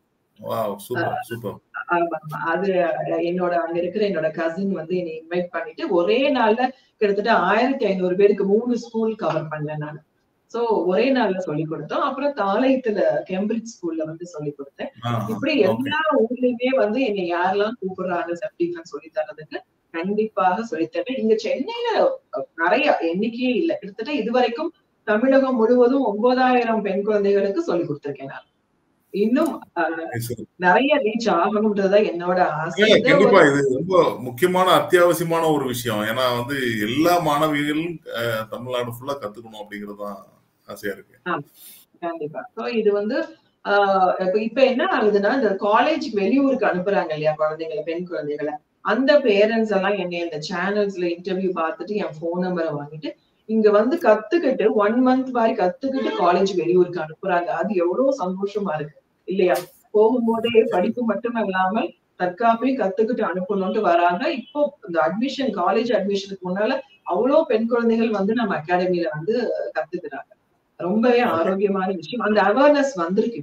வாவ் சூப்பர் சூப்பர் ஆமா, ஆமா. அது அஹ், என்னோட அங்க இருக்கிற என்னோட கசின் வந்து என்னை இன்வைட் பண்ணிட்டு ஒரே நாள்ல கிட்டத்தட்ட ஆயிரத்தி ஐநூறு பேருக்கு மூணு ஸ்கூல் கவர் பண்ணேன் நான் சோ ஒரே நாள்ல சொல்லி கொடுத்தோம் அப்புறம் தாளையத்துல கேம்பிரிட்ஜ் ஸ்கூல்ல வந்து சொல்லி கொடுத்தேன் இப்படி ஓகே எல்லா ஊர்லயுமே வந்து என்னை யாரெல்லாம் கூப்பிடுறாங்க செல்ஃப் டிஃபென்ஸ் சொல்லி தரதுக்கு கண்டிப்பாக சொல்லித்தரேன் இங்க சென்னையில அஹ், நிறைய எண்ணிக்கையே இல்ல கிட்டத்தட்ட இதுவரைக்கும் தமிழகம் முழுவதும் ஒன்பதாயிரம் பெண் குழந்தைகளுக்கு சொல்லி கொடுத்திருக்கேன் நான் இன்னும் அஹ், நிறைய ரீச் ஆகணும்ன்றதுதான் என்னோட ஆசை இல்ல இதை கண்டிப்பா இது ரொம்ப முக்கியமான அத்தியாவசியமான ஒரு விஷயம் ஏன்னா வந்து எல்லா மாணவிகளும் அஹ், தமிழ்நாடு ஃபுல்லா கத்துக்கணும் அப்படிங்கிறது தான் ஆசையா இருக்கு கண்டிப்பா சோ இது வந்து ஆஹ் இப்ப இப்ப என்ன ஆகுதுன்னா இந்த காலேஜுக்கு வெளியூருக்கு அனுப்புறாங்க இல்லையா குழந்தைங்களை பெண் குழந்தைகளை அந்த பேரண்ட்ஸ் எல்லாம் என்னை இந்த சேனல்ஸ்ல இன்டர்வியூ பார்த்துட்டு என் போன் நம்பரை வாங்கிட்டு இங்க வந்து கத்துக்கிட்டு ஒன் மந்த் மாதிரி கத்துக்கிட்டு காலேஜ் வெளியூருக்கு அனுப்புறாங்க அது எவ்வளவு சந்தோஷமா இருக்கு இல்லையா போகும்போதே படிப்பு மட்டும் இல்லாமல் தற்காப்பையும் கத்துக்கிட்டு அனுப்பணும்ட்டு வராங்க இப்போ இந்த அட்மிஷன் காலேஜ் அட்மிஷனுக்கு முன்னால அவ்வளவு பெண் குழந்தைகள் வந்து நம்ம அகாடமில வந்து கத்துக்கிறாங்க ரொம்பவே ஆரோக்கியமான விஷயம் அந்த அவேர்னஸ் வந்திருக்கு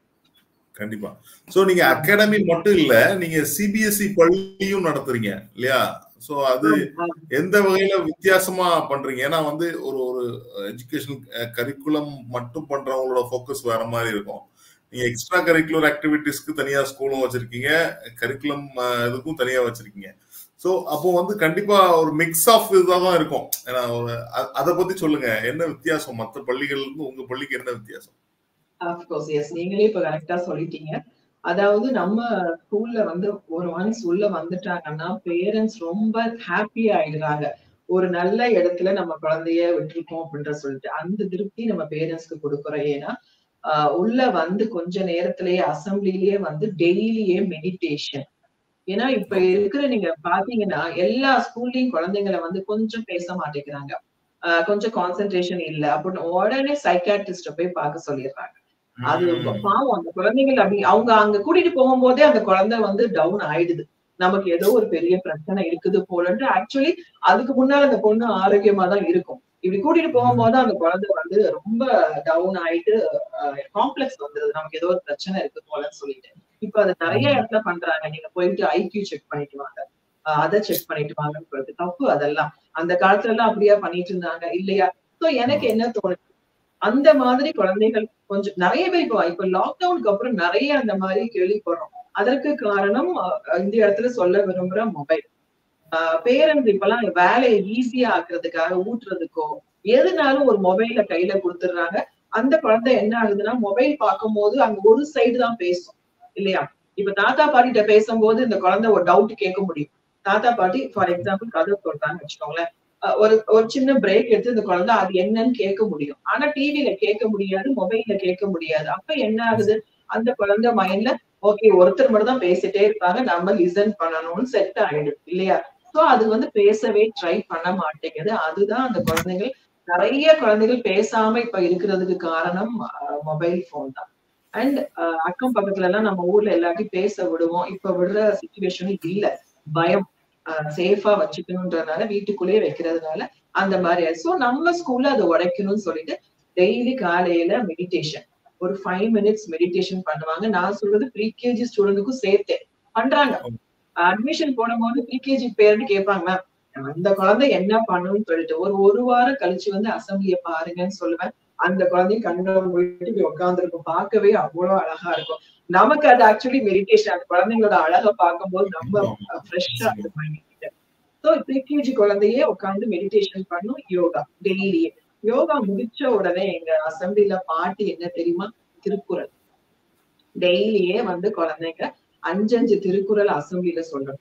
கண்டிப்பா சோ நீங்க அகாடமி மட்டும் இல்ல நீங்க சிபிஎஸ்இ பள்ளியும் நடத்துறீங்க இல்லையா சோ அது எந்த வகையில வித்தியாசமா பண்றீங்க ஏன்னா வந்து ஒரு ஒரு எஜுகேஷன் கரிக்குலம் மட்டும் பண்றவங்களோட ஃபோக்கஸ் வேற மாதிரி இருக்கும் நீங்க எக்ஸ்ட்ரா கரிக்குலர் ஆக்டிவிட்டிஸ்க்கு தனியா ஸ்கூலும் வச்சிருக்கீங்க கரிக்குலம் இதுக்கும் தனியா வச்சிருக்கீங்க சோ அப்போ வந்து கண்டிப்பா ஒரு மிக்ஸ் ஆஃப் இதுதான் தான் இருக்கும் ஏன்னா ஒரு அ- அத பத்தி சொல்லுங்க என்ன வித்தியாசம் மற்ற பள்ளிகள் இருந்து உங்க பள்ளிக்கு என்ன வித்தியாசம் அப்கோர்ஸ் எஸ் நீங்களே இப்ப கரெக்டா சொல்லிட்டீங்க அதாவது நம்ம ஸ்கூல்ல வந்து ஒரு ஒன்ஸ் உள்ள வந்துட்டாங்கன்னா பேரண்ட்ஸ் ரொம்ப ஹாப்பி ஆயிடுறாங்க ஒரு நல்ல இடத்துல நம்ம குழந்தைய விட்டுருக்கோம் அப்படின்ற சொல்லிட்டு அந்த திருப்தி நம்ம பேரண்ட்ஸ்க்கு கொடுக்குறோம் ஏன்னா ஆஹ் உள்ள வந்து கொஞ்ச நேரத்திலேயே அசம்பிளிலேயே வந்து டெய்லியே மெடிடேஷன் ஏன்னா இப்ப இருக்கிற நீங்க பாத்தீங்கன்னா எல்லா ஸ்கூல்லயும் குழந்தைங்களை வந்து கொஞ்சம் பேச மாட்டேங்கிறாங்க ஆஹ் கொஞ்சம் கான்சென்ட்ரேஷன் இல்ல அப்படின்னு உடனே சைக்காட்ரிஸ்ட போய் பார்க்க சொல்லிடுறாங்க அது பாவம் அந்த குழந்தைகள் அப்படி அவங்க அங்க கூட்டிட்டு போகும்போதே அந்த குழந்தை வந்து டவுன் ஆயிடுது நமக்கு ஏதோ ஒரு பெரிய பிரச்சனை இருக்குது போலன்ட்டு ஆக்சுவலி அதுக்கு முன்னால அந்த பொண்ணு ஆரோக்கியமா தான் இருக்கும் இப்படி கூட்டிட்டு போகும்போது அந்த குழந்தை வந்து ரொம்ப டவுன் ஆயிட்டு காம்ப்ளெக்ஸ் வந்துருது நமக்கு ஏதோ ஒரு பிரச்சனை இருக்கு போலன்னு சொல்லிட்டு இப்ப அது நிறைய இடத்துல பண்றாங்க நீங்க போயிட்டு ஐக்கியூ செக் பண்ணிட்டு வாங்க ஆஹ் அதை செக் பண்ணிட்டு வாங்கன்னு சொல்றது தப்பு அதெல்லாம் அந்த காலத்துல எல்லாம் அப்படியா பண்ணிட்டு இருந்தாங்க இல்லையா சோ எனக்கு என்ன தோணுது அந்த மாதிரி குழந்தைகள் கொஞ்சம் நிறைய பேர் இப்போ இப்ப லாக்டவுனுக்கு அப்புறம் நிறைய அந்த மாதிரி கேள்விப்படுறோம் அதற்கு காரணம் அஹ், இந்த இடத்துல சொல்ல விரும்புற மொபைல் பேரண்ட்ஸ் இப்பெல்லாம் வேலையை ஈஸியா ஆக்குறதுக்காக ஊட்டுறதுக்கோ எதுனாலும் ஒரு மொபைல கையில கொடுத்துடுறாங்க அந்த குழந்தை என்ன ஆகுதுன்னா மொபைல் பார்க்கும்போது அங்க ஒரு சைடு தான் பேசும் இல்லையா இப்ப தாத்தா பாட்டிட்ட பேசும்போது இந்த குழந்தை ஒரு டவுட் கேட்க முடியும் தாத்தா பாட்டி ஃபார் எக்ஸாம்பிள் கதை சொல்றாங்கன்னு வச்சுக்கோங்களேன் அஹ் ஒரு ஒரு சின்ன பிரேக் எடுத்து இந்த குழந்தை அது என்னன்னு கேட்க முடியும் ஆனா டிவில கேட்க முடியாது மொபைல்ல கேட்க முடியாது அப்ப என்ன ஆகுது அந்த குழந்தை மைண்ட்ல ஓகே ஒருத்தர் மட்டும் தான் பேசிட்டே இருப்பாங்க நம்ம லிசன் பண்ணணும்னு செட் ஆயிடுது இல்லையா சோ அது வந்து பேசவே ட்ரை பண்ண மாட்டேங்குது அதுதான் அந்த குழந்தைகள் நிறைய குழந்தைகள் பேசாம இப்ப இருக்கிறதுக்கு காரணம் மொபைல் போன் தான் அண்ட் அக்கம் பக்கத்துல எல்லாம் நம்ம ஊர்ல எல்லாத்தையும் பேச விடுவோம் இப்ப விடுற சுச்சுவேஷன் இல்ல பயம் சேஃபா வச்சுக்கணுன்றதுனால வீட்டுக்குள்ளேயே வைக்கிறதுனால அந்த மாதிரி சோ நம்ம ஸ்கூல்ல அதை உடைக்கணும்னு சொல்லிட்டு டெய்லி காலையில மெடிடேஷன் ஒரு ஃபைவ் மினிட்ஸ் மெடிடேஷன் பண்ணுவாங்க நான் சொல்றது ப்ரீகேஜி ஸ்டூடெண்ட்டுக்கும் சேர்த்தேன் பண்றாங்க அட்மிஷன் போடும்போது ப்ரீகேஜி பேரண்ட் கேட்பாங்க மேம் அந்த குழந்தை என்ன பண்ணும்னு சொல்லிட்டு ஒரு ஒரு வாரம் கழிச்சு வந்து அசம்பிளிய பாருங்கன்னு சொல்லுவேன் அந்த குழந்தையும் கண்ணோட போயிட்டு இப்படி உட்காந்துருக்கும் பார்க்கவே அவ்வளவு அழகா இருக்கும் நமக்கு அது ஆக்சுவலி மெடிடேஷன் அந்த குழந்தைங்களோட அழகை பார்க்கும்போது ரொம்ப ஃப்ரெஷ்ஷா அது பண்ணிட்டு ஸோ ப்ரீகேஜி குழந்தையே உட்காந்து மெடிடேஷன் பண்ணும் யோகா டெய்லியே யோகா முடிச்ச உடனே எங்க அசம்பிளில பாட்டு என்ன தெரியுமா திருக்குறள் டெய்லியே வந்து குழந்தைங்க அஞ்சஞ்சு திருக்குறள் அசம்பிளில சொல்லணும்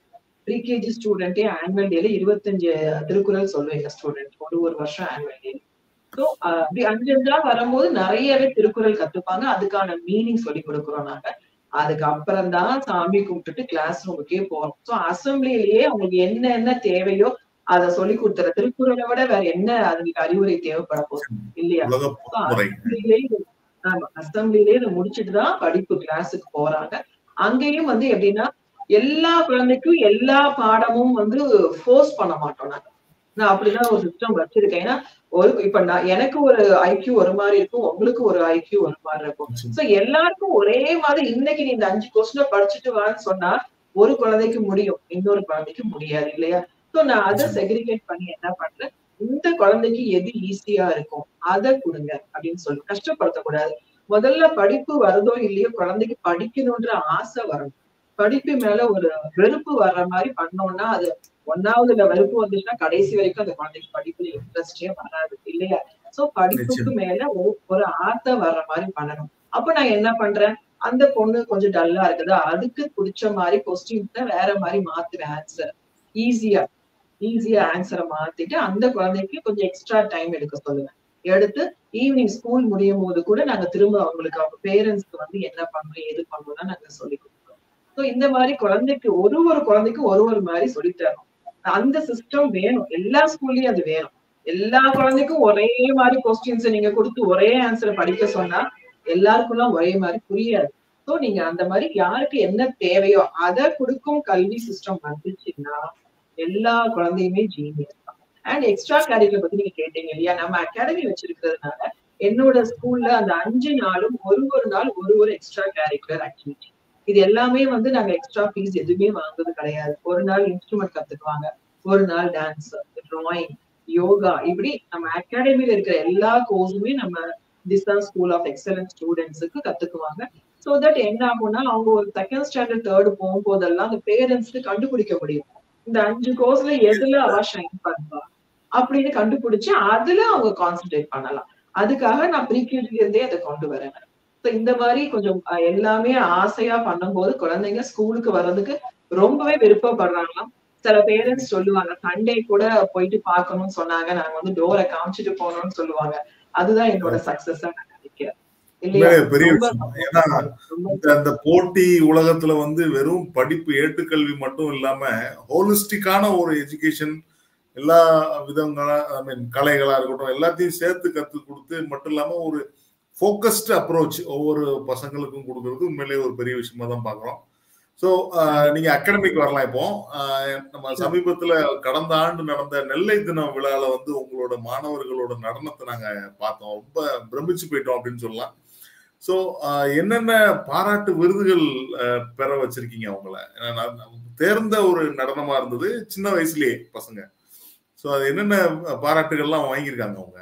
ப்ரீகேஜி ஸ்டூடெண்டே ஆனுவல் டேல இருபத்தஞ்சு திருக்குறள் சொல்லுவேன் ஸ்டூடெண்ட் ஒரு ஒரு வருஷம் ஆனுவல் டே ஸோ அப்படி அஞ்சு அஞ்சா வரும்போது நிறையவே திருக்குறள் கத்துப்பாங்க அதுக்கான மீனிங் சொல்லி கொடுக்குறோம் நாங்க அதுக்கு அப்புறம் தான் சாமி கும்பிட்டுட்டு கிளாஸ் ரூமுக்கே போறோம் ஸோ அசம்பிளிலேயே அவங்களுக்கு என்ன என்ன தேவையோ அதை சொல்லி கொடுத்துற திருக்குறளை விட வேற என்ன அதுக்கு அறிவுரை தேவைப்பட போகுது இல்லையா உலக பொதுமுறை அசம்பிளிலே இது- ஆமா அசம்பிளிலே இதை முடிச்சுட்டு தான் படிப்பு கிளாஸுக்கு போறாங்க அங்கேயும் வந்து எப்படின்னா எல்லா குழந்தைக்கும் எல்லா பாடமும் வந்து ஃபோர்ஸ் பண்ண மாட்டோம் நாங்க நான் அப்படிதான் ஒரு சிஸ்டம் வச்சிருக்கேன் ஏன்னா ஒரு இப்ப நான் எனக்கு ஒரு ஐக்கியூ ஒரு மாதிரி இருக்கும் உங்களுக்கு ஒரு ஐக்கியூ ஒரு மாதிரி இருக்கும் சோ எல்லாருக்கும் ஒரே மாதிரி இன்னைக்கு நீ இந்த அஞ்சு கொஸ்டின படிச்சுட்டு வான்னு சொன்னா ஒரு குழந்தைக்கு முடியும் இன்னொரு குழந்தைக்கு முடியாது இல்லையா சோ நான் அதை செக்ரிகேட் பண்ணி என்ன பண்றேன் இந்த குழந்தைக்கு எது ஈஸியா இருக்கும் அதை கொடுங்க அப்படின்னு சொல்லி கஷ்டப்படுத்தக்கூடாது முதல்ல படிப்பு வருதோ இல்லையோ குழந்தைக்கு படிக்கணும்ன்ற ஆசை வரணும் படிப்பு மேல ஒரு வெறுப்பு வர்ற மாதிரி பண்ணோம்னா அது ஒன்னாவதுல வெறுப்பு வந்துச்சுன்னா கடைசி வரைக்கும் அந்த குழந்தைக்கு படிப்புல இன்ட்ரெஸ்டே வராது இல்லையா சோ படிப்புக்கு மேல ஒ- ஒரு ஆசை வர்ற மாதிரி பண்ணணும் அப்ப நான் என்ன பண்றேன் அந்த பொண்ணு கொஞ்சம் டல்லா இருக்குதா அதுக்கு பிடிச்ச மாதிரி கொஸ்டின்ஸ வேற மாதிரி மாத்துவேன் ஆன்சர் ஈஸியா ஈஸியா ஆன்சரை மாத்திட்டு அந்த குழந்தைக்கு கொஞ்சம் எக்ஸ்ட்ரா டைம் எடுக்க சொல்லுவேன் எடுத்து ஈவினிங் ஸ்கூல் முடியும் போது கூட நாங்க திரும்ப அவங்களுக்கு அவங்க பேரண்ட்ஸ்க்கு வந்து என்ன பண்ணணும் எது பண்ணணும்னா நாங்க சொல்லி கொடுக்குறோம் ஸோ இந்த மாதிரி குழந்தைக்கு ஒரு ஒரு குழந்தைக்கும் ஒரு ஒரு மாதிரி சொல்லித் தரணும் அந்த சிஸ்டம் வேணும் எல்லா ஸ்கூல்லயும் அது வேணும் எல்லா குழந்தைக்கும் ஒரே மாதிரி கொஸ்டின்ஸ் நீங்க கொடுத்து ஒரே ஆன்சரை படிக்க சொன்னா எல்லாருக்கும்லாம் ஒரே மாதிரி புரியாது ஸோ நீங்க அந்த மாதிரி யாருக்கு என்ன தேவையோ அதை கொடுக்கும் கல்வி சிஸ்டம் வந்துச்சுன்னா எல்லா குழந்தையுமே ஜீனியஸ் தான் அண்ட் எக்ஸ்ட்ரா கேரிகுலர் பத்தி நீங்க கேட்டீங்க இல்லையா நம்ம அகாடமி வச்சிருக்கிறதுனால என்னோட ஸ்கூல்ல அந்த அஞ்சு நாளும் ஒரு ஒரு நாள் ஒரு ஒரு எக்ஸ்ட்ரா கேரிகுலர் ஆக்டிவிட்டி இது எல்லாமே வந்து நாங்க எக்ஸ்ட்ரா ஃபீஸ் எதுவுமே வாங்குறது கிடையாது ஒரு நாள் இன்ஸ்ட்ருமெண்ட் கத்துக்குவாங்க ஒரு நாள் டான்ஸ் டிராயிங் யோகா இப்படி நம்ம அகாடமில இருக்கிற எல்லா கோர்ஸுமே நம்ம திசா ஸ்கூல் ஆஃப் எக்ஸலன்ஸ் ஸ்டூடெண்ட்ஸுக்கு கத்துக்குவாங்க சோ தட் என்ன ஆகும்னா அவங்க ஒரு செகண்ட் ஸ்டாண்டர்ட் தேர்ட் போகும்போதெல்லாம் அந்த பேரண்ட்ஸ்க்கு கண்டுபிடிக்க முடியும் இந்த அஞ்சு கோர்ஸ்ல எதுல அவ ஷைன் பண்ணுவா அப்படின்னு கண்டுபிடிச்சு அதுல அவங்க கான்சென்ட்ரேட் பண்ணலாம் அதுக்காக நான் ப்ரீகேஜில இருந்தே அதை கொண்டு வரேன் So இந்த மாதிரி கொஞ்சம் அஹ், எல்லாமே ஆசையா பண்ணும்போது குழந்தைங்க ஸ்கூலுக்கு வர்றதுக்கு ரொம்பவே விருப்பப்படுறாங்களாம் சில பேரண்ட்ஸ் சொல்லுவாங்க சண்டே கூட போயிட்டு பார்க்கணும்னு சொன்னாங்க நாங்க வந்து டோரை காமிச்சிட்டு போனோம்னு சொல்லுவாங்க அதுதான் என்னோட சக்சஸா நான் நினைக்கிறேன் இல்லையா உண்மையிலே பெரிய ரொம்ப விஷயம் ஏன்னா ரொம்ப இந்த அந்த போட்டி உலகத்துல வந்து வெறும் படிப்பு ஏட்டுக்கல்வி மட்டும் இல்லாம ஹோலிஸ்டிக்கான ஒரு எஜுகேஷன் எல்லா விதங்களா ஐ மீன் கலைகளா இருக்கட்டும் எல்லாத்தையும் சேர்த்து கத்து கொடுத்து மட்டும் இல்லாம ஒரு ஃபோக்கஸ்டு அப்ரோச் ஒவ்வொரு பசங்களுக்கும் கொடுக்கறது உண்மையிலேயே ஒரு பெரிய விஷயமா தான் பாக்குறோம் ஸோ நீங்க அகாடமிக் வரலாம் இப்போ ஆஹ் நம்ம சமீபத்துல கடந்த ஆண்டு நடந்த நெல்லை தினம் விழால வந்து உங்களோட மாணவர்களோட நடனத்தை நாங்க பார்த்தோம் ரொம்ப பிரமிச்சு போயிட்டோம் அப்படின்னு சொல்லலாம் ஸோ என்னென்ன பாராட்டு விருதுகள் ஆஹ் பெற வச்சிருக்கீங்க அவங்கள ஏன்னா நான் நான் தேர்ந்த ஒரு நடனமா இருந்தது சின்ன வயசுலயே பசங்க ஸோ அது என்னென்ன பாராட்டுகள்லாம் வாங்கியிருக்காங்க அவங்க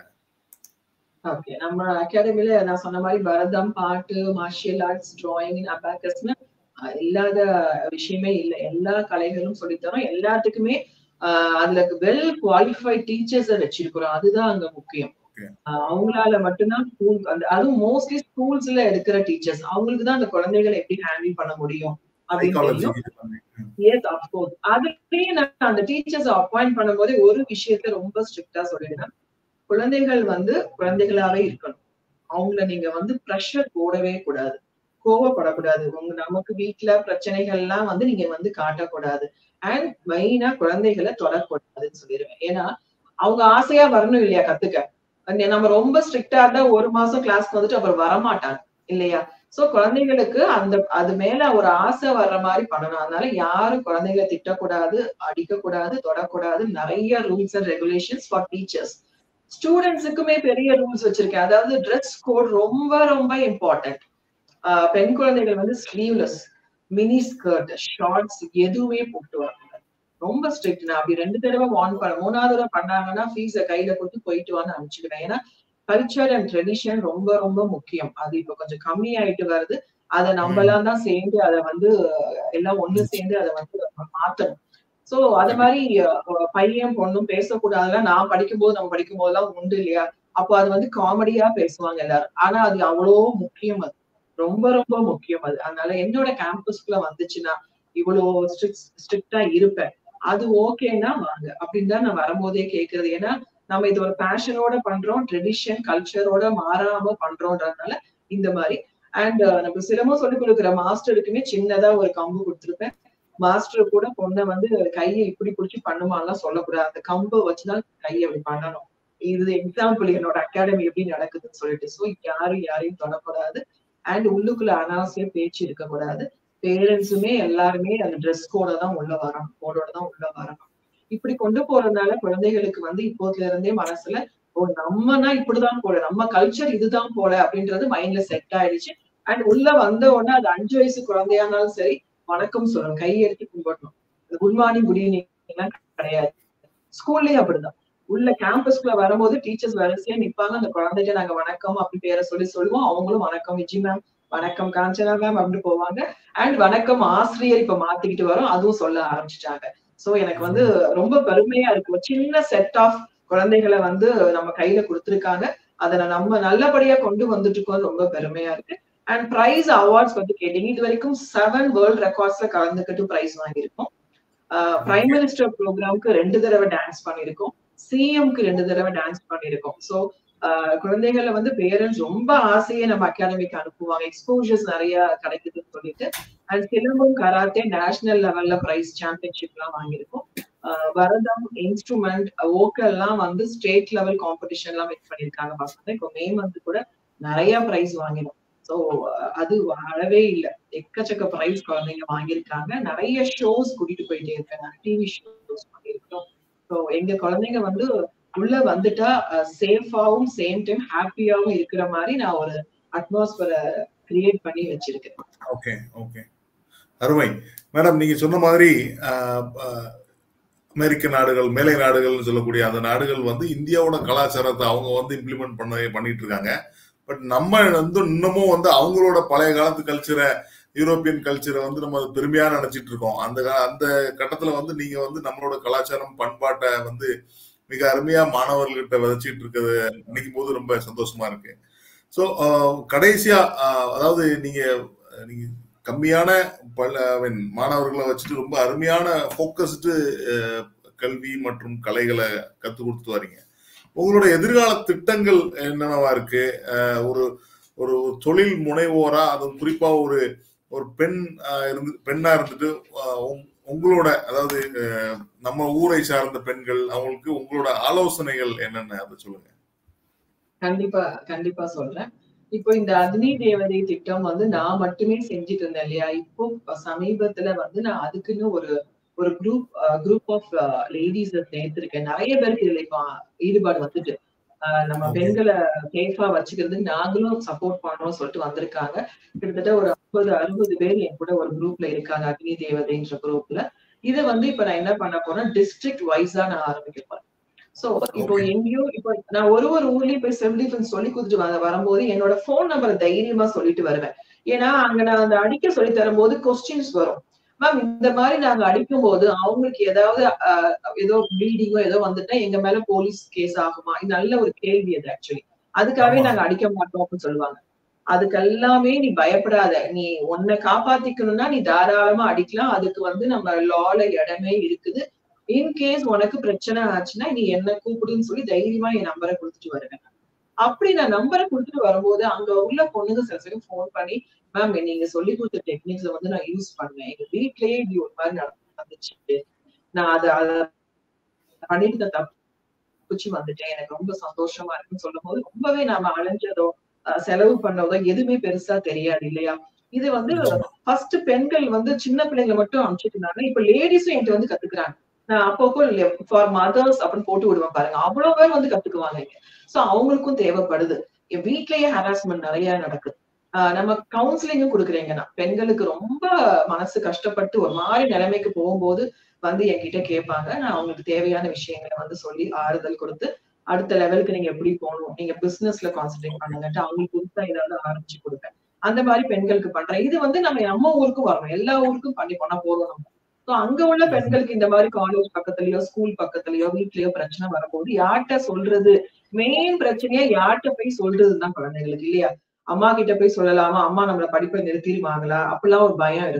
ஓகே நம்ம அகாடமில நான் சொன்ன மாதிரி பரதம் பாட்டு மார்ஷியல் ஆர்ட்ஸ் டிராயிங் அபாக்கஸ்னு இல்லாத விஷயமே இல்லை எல்லா கலைகளும் சொல்லித்தரோம் எல்லாத்துக்குமே ஆஹ் அதுல வெல் குவாலிஃபைட் டீச்சர்ஸை வச்சிருக்கிறோம் அதுதான் அங்க முக்கியம் Okay. ஆஹ் அவங்களால மட்டும்தான் ஸ்கூல் அந்த அதுவும் மோஸ்ட்லி ஸ்கூல்ஸ்ல எடுக்கிற டீச்சர்ஸ் அவங்களுக்கு தான் அந்த குழந்தைகளை எப்படி ஹேண்டில் பண்ண முடியும் அப்படின்னு சைக்காலஜி தெரியும் எஸ் அப்கோர்ஸ் அதுலயே நான் அந்த டீச்சர்ஸ் அப்பாயிண்ட் பண்ணும்போது ஒரு விஷயத்த ரொம்ப ஸ்ட்ரிக்டா சொல்லிடுவேன் குழந்தைகள் வந்து குழந்தைகளாவே இருக்கணும் அவங்கள நீங்க வந்து ப்ரெஷர் போடவே கூடாது கோவப்படக்கூடாது உங்க நமக்கு வீட்டுல பிரச்சனைகள் எல்லாம் வந்து நீங்க வந்து காட்டக்கூடாது அண்ட் மெயினா குழந்தைகளை தொடக்கூடாதுன்னு சொல்லிடுவேன் ஏன்னா அவங்க ஆசையா வரணும் இல்லையா கத்துக்க அந்த நம்ம ரொம்ப ஸ்ட்ரிக்டா இருந்தா ஒரு மாசம் கிளாஸ்க்கு வந்துட்டு அப்புறம் வரமாட்டாங்க இல்லையா சோ குழந்தைகளுக்கு அந்த அது மேல ஒரு ஆசை வர்ற மாதிரி பண்ணணும் அதனால யாரும் குழந்தைகளை திட்டக்கூடாது அடிக்கக்கூடாது தொடக்கூடாது நிறைய rules and regulations for teachers ஸ்டூடெண்ட்ஸுக்குமே பெரிய ரூல்ஸ் வச்சிருக்கேன் அதாவது ட்ரெஸ் கோட் ரொம்ப ரொம்ப இம்பார்ட்டன்ட் பெண் குழந்தைகள் வந்து ஸ்லீவ்லெஸ் மினி ஸ்கர்ட் ஷார்ட்ஸ் எதுவுமே போட்டு வரணும் ரொம்ப ஸ்ட்ரிக்ட் நான் அப்படி ரெண்டு தடவை வார்ன் பண்ண மூணாவது தடவை பண்ணாங்கன்னா ஃபீஸ கையில கொடுத்து போயிட்டு வான்னு அனுப்பிச்சிடுவேன் ஏன்னா கல்ச்சர் அண்ட் ட்ரெடிஷன் ரொம்ப ரொம்ப முக்கியம் அது இப்ப கொஞ்சம் கம்மி ஆயிட்டு வருது அதை நம்ம எல்லாம் தான் சேர்ந்து அதை வந்து எல்லாம் ஒண்ணு சேர்ந்து அதை வந்து நம்ம மாத்தணும் சோ அது மாதிரி அஹ், பையன் பொண்ணும் பேசக்கூடாதுலாம் நான் படிக்கும் போது நம்ம படிக்கும் போதெல்லாம் உண்டு இல்லையா அப்போ அது வந்து காமெடியா பேசுவாங்க எல்லாரும் ஆனா அது அவ்வளோ முக்கியம் அது ரொம்ப ரொம்ப முக்கியம் அது அதனால என்னோட கேம்பஸ்க்குள்ள வந்துச்சுன்னா இவ்வளவு ஸ்ட்ரிக்டா இருப்பேன் அது ஓகேன்னா வாங்க அப்படின்னு தான் நான் வரும்போதே கேக்குறது ஏன்னா நம்ம இது ஒரு பேஷனோட பண்றோம் ட்ரெடிஷன் கல்ச்சரோட மாறாம பண்றோம்ன்றதுனால இந்த மாதிரி அண்ட் நம்ம சிலமும் சொல்லி கொடுக்குற மாஸ்டருக்குமே சின்னதா ஒரு கம்பு கொடுத்துருப்பேன் மாஸ்டர் கூட பொண்ணை வந்து கையை இப்படி பிடிச்சி பண்ணுமான்லாம் சொல்லக்கூடாது அந்த கம்பை வச்சுதான் கையை அப்படி பண்ணணும் இது எக்ஸாம்பிள் என்னோட அகாடமி எப்படி நடக்குதுன்னு சொல்லிட்டு சோ யாரும் யாரையும் தொடக்கூடாது அண்ட் உள்ளுக்குள்ள அனாவசிய பேச்சு இருக்கக்கூடாது பேரண்ட்ஸுமே எல்லாருமே அந்த ட்ரெஸ் கோட தான் உள்ள வரணும் கோடோட தான் உள்ள வரணும் இப்படி கொண்டு போறதுனால குழந்தைகளுக்கு வந்து இப்போதுல இருந்தே மனசுல ஓ நம்மனா இப்படிதான் போல நம்ம கல்ச்சர் இதுதான் போல அப்படின்றது மைண்ட்ல செட் ஆயிடுச்சு அண்ட் உள்ள வந்த உடனே அது அஞ்சு வயசு குழந்தையானாலும் சரி வணக்கம் சொல்லணும் கையெடுத்து கும்பிடணும் குட் மார்னிங் குட் ஈவினிங் எல்லாம் கிடையாது ஸ்கூல்லயும் அப்படிதான் உள்ள கேம்பஸ்குள்ள வரும்போது டீச்சர்ஸ் வரிசையா நிப்பாங்க அந்த குழந்தைகிட்ட நாங்க வணக்கம் அப்படி பேரை சொல்லி சொல்லுவோம் அவங்களும் வணக்கம் விஜி மேம் வணக்கம் காஞ்சனா மேம் அப்படி போவாங்க அண்ட் வணக்கம் ஆசிரியர் இப்ப மாத்திக்கிட்டு வரோம் அதுவும் சொல்ல ஆரம்பிச்சுட்டாங்க சோ எனக்கு வந்து ரொம்ப பெருமையா இருக்கு சின்ன செட் ஆஃப் குழந்தைகளை வந்து நம்ம கையில கொடுத்துருக்காங்க அதை நம்ம நல்லபடியா கொண்டு வந்துட்டு இருக்கோம் ரொம்ப பெருமையா இருக்கு அண்ட் பிரைஸ் அவார்ட்ஸ் வந்து கேட்டீங்க இது வரைக்கும் செவன் வேர்ல்ட் ரெக்கார்ட்ஸ்ல கலந்துக்கிட்டு பிரைஸ் வாங்கியிருக்கோம் பிரைம் மினிஸ்டர் ப்ரோக்ராம்க்கு ரெண்டு தடவை டான்ஸ் பண்ணிருக்கோம் சிஎம்க்கு ரெண்டு தடவை டான்ஸ் பண்ணிருக்கோம் சோ குழந்தைகளை வந்து பேரண்ட்ஸ் ரொம்ப ஆசையே நம்ம அகாடமிக்கு அனுப்புவாங்க எக்ஸ்போஜர்ஸ் நிறைய கிடைக்குதுன்னு சொல்லிட்டு அண்ட் சிலம்பம் கராத்தே நேஷனல் லெவல்ல பிரைஸ் சாம்பியன்ஷிப் எல்லாம் வாங்கியிருக்கோம் பரதம் இன்ஸ்ட்ருமெண்ட் ஓக்கல் எல்லாம் வந்து ஸ்டேட் லெவல் காம்படிஷன் எல்லாம் வின் பண்ணிருக்காங்க பசங்க இப்போ மே மந்த் கூட நிறைய பிரைஸ் வாங்கினோம் ஸோ அது அளவே இல்லை எக்கச்சக்க பிரைஸ் குழந்தைங்க வாங்கியிருக்காங்க நிறைய ஷோஸ் கூட்டிட்டு போயிட்டே இருக்காங்க டிவி ஷோஸ் பண்ணியிருக்கோம் ஸோ எங்க குழந்தைங்க வந்து உள்ள வந்துட்டா சேஃபாவும் சேம் டைம் ஹாப்பியாவும் இருக்கிற மாதிரி நான் ஒரு அட்மாஸ்பியரை கிரியேட் பண்ணி வச்சிருக்கேன் ஓகே ஓகே அருமை மேடம் நீங்க சொன்ன மாதிரி அமெரிக்க நாடுகள் மேலை நாடுகள்னு சொல்லக்கூடிய அந்த நாடுகள் வந்து இந்தியாவோட கலாச்சாரத்தை அவங்க வந்து இம்ப்ளிமெண்ட் பண்ண பண்ணிட்டு இருக்காங்க பட் நம்ம வந்து இன்னமும் வந்து அவங்களோட பழைய காலத்து கல்ச்சரை யூரோப்பியன் கல்ச்சரை வந்து நம்ம பெருமையா நினைச்சிட்டு இருக்கோம் அந்த அந்த கட்டத்துல வந்து நீங்க வந்து நம்மளோட கலாச்சாரம் பண்பாட்டை வந்து மிக அருமையா மாணவர்கள்கிட்ட விதைச்சிட்டு இருக்கிறது நினைக்கும் போது ரொம்ப சந்தோஷமா இருக்கு ஸோ கடைசியா அதாவது நீங்க நீங்க கம்மியான பல மாணவர்களை வச்சுட்டு ரொம்ப அருமையான ஃபோக்கஸ்டு கல்வி மற்றும் கலைகளை கற்றுக் கொடுத்து வரீங்க உங்களோட எதிர்கால திட்டங்கள் என்னென்னவா இருக்கு ஒரு ஒரு தொழில் முனைவோரா அது குறிப்பா ஒரு ஒரு பெண் இருந்து பெண்ணா இருந்துட்டு உங்களோட அதாவது நம்ம ஊரை சார்ந்த பெண்கள் அவங்களுக்கு உங்களோட ஆலோசனைகள் என்னென்ன அதை சொல்லுங்க கண்டிப்பா கண்டிப்பா சொல்றேன் இப்போ இந்த அக்னி தேவதை திட்டம் வந்து நான் மட்டுமே செஞ்சுட்டு இருந்தேன் இல்லையா இப்போ சமீபத்துல வந்து நான் அதுக்குன்னு ஒரு ஒரு குரூப் குரூப் ஆஃப் லேடிஸ் சேர்த்திருக்கேன் நிறைய பேருக்கு இதுல இப்போ ஈடுபாடு வந்துட்டு நம்ம பெண்களை சேஃபா வச்சுக்கிறதுக்கு நாங்களும் சப்போர்ட் பண்றோம் சொல்லிட்டு வந்திருக்காங்க கிட்டத்தட்ட ஒரு ஐம்பது அறுபது பேர் என் கூட ஒரு குரூப்ல இருக்காங்க அக்னி தேவதைன்ற குரூப்ல இதை வந்து இப்ப நான் என்ன பண்ண போறேன் டிஸ்ட்ரிக்ட் வைஸா நான் ஆரம்பிக்க போறேன் சோ இப்போ எங்கேயோ இப்போ நான் ஒரு ஒரு ஊர்லயும் போய் செல்ஃப் டிஃபென்ஸ் சொல்லி கொடுத்துட்டு வரும்போது என்னோட போன் நம்பரை தைரியமா சொல்லிட்டு வருவேன் ஏன்னா அங்க நான் அந்த அடிக்க சொல்லி தரும்போது கொஸ்டின்ஸ் வரும் மேம் இந்த மாதிரி நாங்க அடிக்கும் போது அவங்களுக்கு ஏதாவது ஏதோ ப்ளீடிங்கோ ஏதோ வந்துட்டா எங்க மேல போலீஸ் கேஸ் ஆகுமா இது நல்ல ஒரு கேள்வி அது ஆக்சுவலி அதுக்காகவே நாங்க அடிக்க மாட்டோம் அப்படின்னு சொல்லுவாங்க அதுக்கு எல்லாமே நீ பயப்படாத நீ உன்னை காப்பாத்திக்கணும்னா நீ தாராளமா அடிக்கலாம் அதுக்கு வந்து நம்ம லால இடமே இருக்குது இன்கேஸ் உனக்கு பிரச்சனை ஆச்சுன்னா நீ என்ன கூப்பிடுன்னு சொல்லி தைரியமா என் நம்பரை கொடுத்துட்டு வருவேன் அப்படி நான் நம்பரை கொடுத்துட்டு வரும்போது அங்க உள்ள பொண்ணுங்க சில சமயம் போன் பண்ணி மேம் நீங்க சொல்லி கொடுத்த டெக்னிக்ஸை வந்து நான் யூஸ் பண்ணேன் எங்க வீட்லயே இப்படி ஒரு மாதிரி நடந்துச்சு நான் அதை அதை பண்ணிட்டு நான் தப்பிச்சு வந்துட்டேன் எனக்கு ரொம்ப சந்தோஷமா இருக்குன்னு சொல்லும் போது ரொம்பவே நாம அலைஞ்சதோ செலவு பண்ணதோ எதுவுமே பெருசா தெரியாது இல்லையா இது வந்து ஃபர்ஸ்ட் பெண்கள் வந்து சின்ன பிள்ளைங்களை மட்டும் அனுப்பிச்சிட்டு இருந்தாங்க இப்ப லேடிஸும் என்கிட்ட வந்து கத்துக்கிறாங்க நான் அப்பப்போ ஃபார் மதர்ஸ் அப்படின்னு போட்டு விடுவேன் பாருங்க அவ்வளவு பேர் வந்து கத்துக்குவாங்க இங்க சோ அவங்களுக்கும் தேவைப்படுது என் வீட்லயே ஹராஸ்மெண்ட் நிறைய நடக்குது நம்ம கவுன்சிலிங்கும் கொடுக்குறீங்கன்னா பெண்களுக்கு ரொம்ப மனசு கஷ்டப்பட்டு ஒரு மாதிரி நிலைமைக்கு போகும்போது வந்து என்கிட்ட கேட்பாங்க நான் அவங்களுக்கு தேவையான விஷயங்களை வந்து சொல்லி ஆறுதல் கொடுத்து அடுத்த லெவலுக்கு நீங்க எப்படி போகணும் நீங்க பிசினஸ்ல கான்சென்ட்ரேட் பண்ணுங்கட்டு அவங்களுக்கு புதுசா ஏதாவது ஆரம்பிச்சு கொடுப்பேன் அந்த மாதிரி பெண்களுக்கு பண்றேன் இது வந்து நம்ம நம்ம ஊருக்கும் வரணும் எல்லா ஊருக்கும் பண்ணி பண்ண போதும் நம்ம ஸோ அங்க உள்ள பெண்களுக்கு இந்த மாதிரி காலேஜ் பக்கத்துலயோ ஸ்கூல் பக்கத்துலயோ வீட்லயோ பிரச்சனை வரும்போது யார்கிட்ட சொல்றது மெயின் பிரச்சனையா யார்கிட்ட போய் சொல்றதுதான் குழந்தைங்களுக்கு இல்லையா அம்மா கிட்ட போய் சொல்லலாமா அம்மா நம்மள படிப்பை நிறுத்திடுவாங்களா அப்படிலாம் ஒரு பயம் இருக்கும்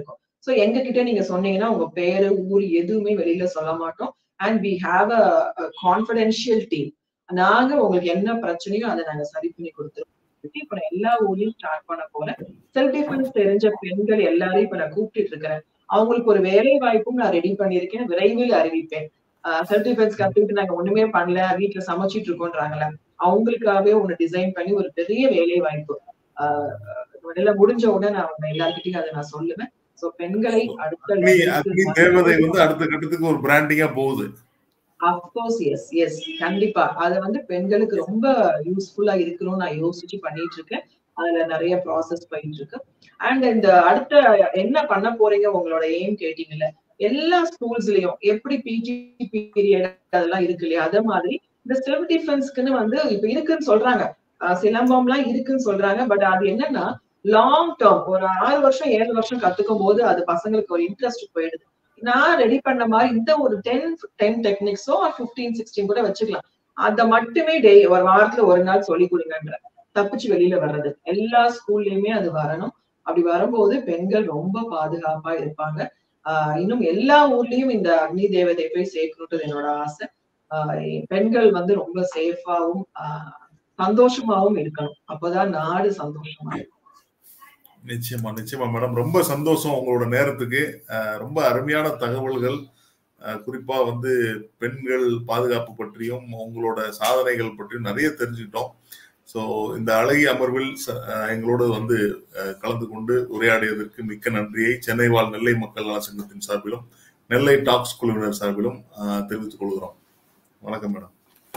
சோ எங்க கிட்ட நீங்க சொன்னீங்கன்னா உங்க பேரு ஊர் எதுவுமே வெளியில சொல்ல மாட்டோம் and we have a confidential team நாங்க உங்களுக்கு என்ன பிரச்சனையோ அதை நாங்க சரி பண்ணி கொடுத்துருவோம் இப்ப நான் எல்லா ஊர்லயும் ஸ்டார்ட் பண்ண போறேன் செல்ஃப் டிஃபென்ஸ் தெரிஞ்ச பெண்கள் எல்லாரையும் இப்ப நான் கூப்பிட்டு இருக்கிறேன் அவங்களுக்கு ஒரு வேலை வாய்ப்பும் நான் ரெடி பண்ணியிருக்கேன் விரைவில் அறிவிப்பேன் செல்ஃப் டிஃபென்ஸ் கத்துக்கிட்டு நாங்க ஒண்ணுமே பண்ணல வீட்டுல சமைச்சிட்டு இருக்கோன்றாங்களே அவங்களுக்காகவே ஒண்ணு டிசைன் பண்ணி ஒரு பெரிய வேலை வாய்ப்பு ஆஹ் முடிஞ்ச உடனே நான் அவங்க எல்லார்கிட்டயும் அதை நான் சொல்லுவேன் சோ பெண்களை அடுத்த தேவதை வந்து அடுத்த கட்டத்துக்கு ஒரு பிராண்டிங்கா போகுது அப்கோர்ஸ் எஸ் எஸ் கண்டிப்பா அது வந்து பெண்களுக்கு ரொம்ப யூஸ்ஃபுல்லா இருக்கணும்னு நான் யோசிச்சு பண்ணிட்டு இருக்கேன் அதுல நிறைய ப்ராசஸ் போயிட்டு இருக்கு அண்ட் இந்த அடுத்த என்ன பண்ண போறீங்க உங்களோட எய்ம் கேட்டீங்கல்ல எல்லா ஸ்கூல்ஸ்லயும் எப்படி பிஜி பீரியட் அதெல்லாம் இருக்கு இல்லையா அதே மாதிரி இந்த செல்ஃப் டிஃபென்ஸ்க்குன்னு வந்து இப்ப இருக்குன்னு சொல்றாங்க சிலம்பம் எல்லாம் இருக்குன்னு சொல்றாங்க பட் அது என்னன்னா லாங் டேர்ம் ஒரு ஆறு வருஷம் ஏழு வருஷம் கத்துக்கும் போது அது பசங்களுக்கு ஒரு இன்ட்ரெஸ்ட் போயிடுது நான் ரெடி பண்ண மாதிரி இந்த ஒரு டென் டென் டெக்னிக்ஸோ பிப்டீன் சிக்ஸ்டீன் கூட வச்சுக்கலாம் அதை மட்டுமே டே ஒரு வாரத்துல ஒரு நாள் சொல்லி கொடுங்கன்ற தப்பிச்சு வெளியில வர்றது எல்லா ஸ்கூல்லயுமே அது வரணும் அப்படி வரும்போது பெண்கள் ரொம்ப பாதுகாப்பா இருப்பாங்க ஆஹ் இன்னும் எல்லா ஊர்லயும் இந்த அக்னி தேவதை போய் சேர்க்கணுன்றது என்னோட ஆசை ஆஹ் பெண்கள் வந்து ரொம்ப சேஃபாவும் ஆஹ் சந்தோஷமாவும் இருக்கணும் அப்பதான் நாடு சந்தோஷமா இருக்கும் நிச்சயமா நிச்சயமா மேடம் ரொம்ப சந்தோஷம் உங்களோட நேரத்துக்கு ரொம்ப அருமையான தகவல்கள் குறிப்பா வந்து பெண்கள் பாதுகாப்பு பற்றியும் உங்களோட சாதனைகள் பற்றியும் நிறைய தெரிஞ்சுக்கிட்டோம் ஸோ இந்த அழகிய அமர்வில் எங்களோடு வந்து கலந்து கொண்டு உரையாடியதற்கு மிக்க நன்றியை சென்னை வாழ் நெல்லை மக்கள் நல சங்கத்தின் சார்பிலும் நெல்லை டாக்ஸ் குழுவினர் சார்பிலும் தெரிவித்துக் கொள்கிறோம் வணக்கம் மேடம்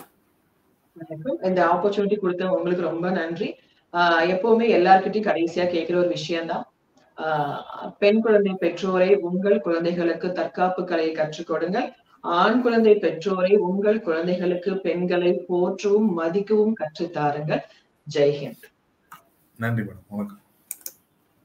இந்த ஆப்பர்ச்சுனிட்டி கொடுத்த உங்களுக்கு ரொம்ப நன்றி ஆஹ் எப்பவுமே எல்லார்கிட்டையும் கடைசியா கேட்கிற ஒரு விஷயம்தான் ஆஹ் பெண் குழந்தை பெற்றோரை உங்கள் குழந்தைகளுக்கு தற்காப்பு கலையை கற்றுக் கொடுங்கள் ஆண் குழந்தை பெற்றோரை உங்கள் குழந்தைகளுக்கு பெண்களை போற்றவும் மதிக்கவும் கற்றுத்தாருங்கள் ஜெய்ஹிந்த் நன்றி மேடம் வணக்கம்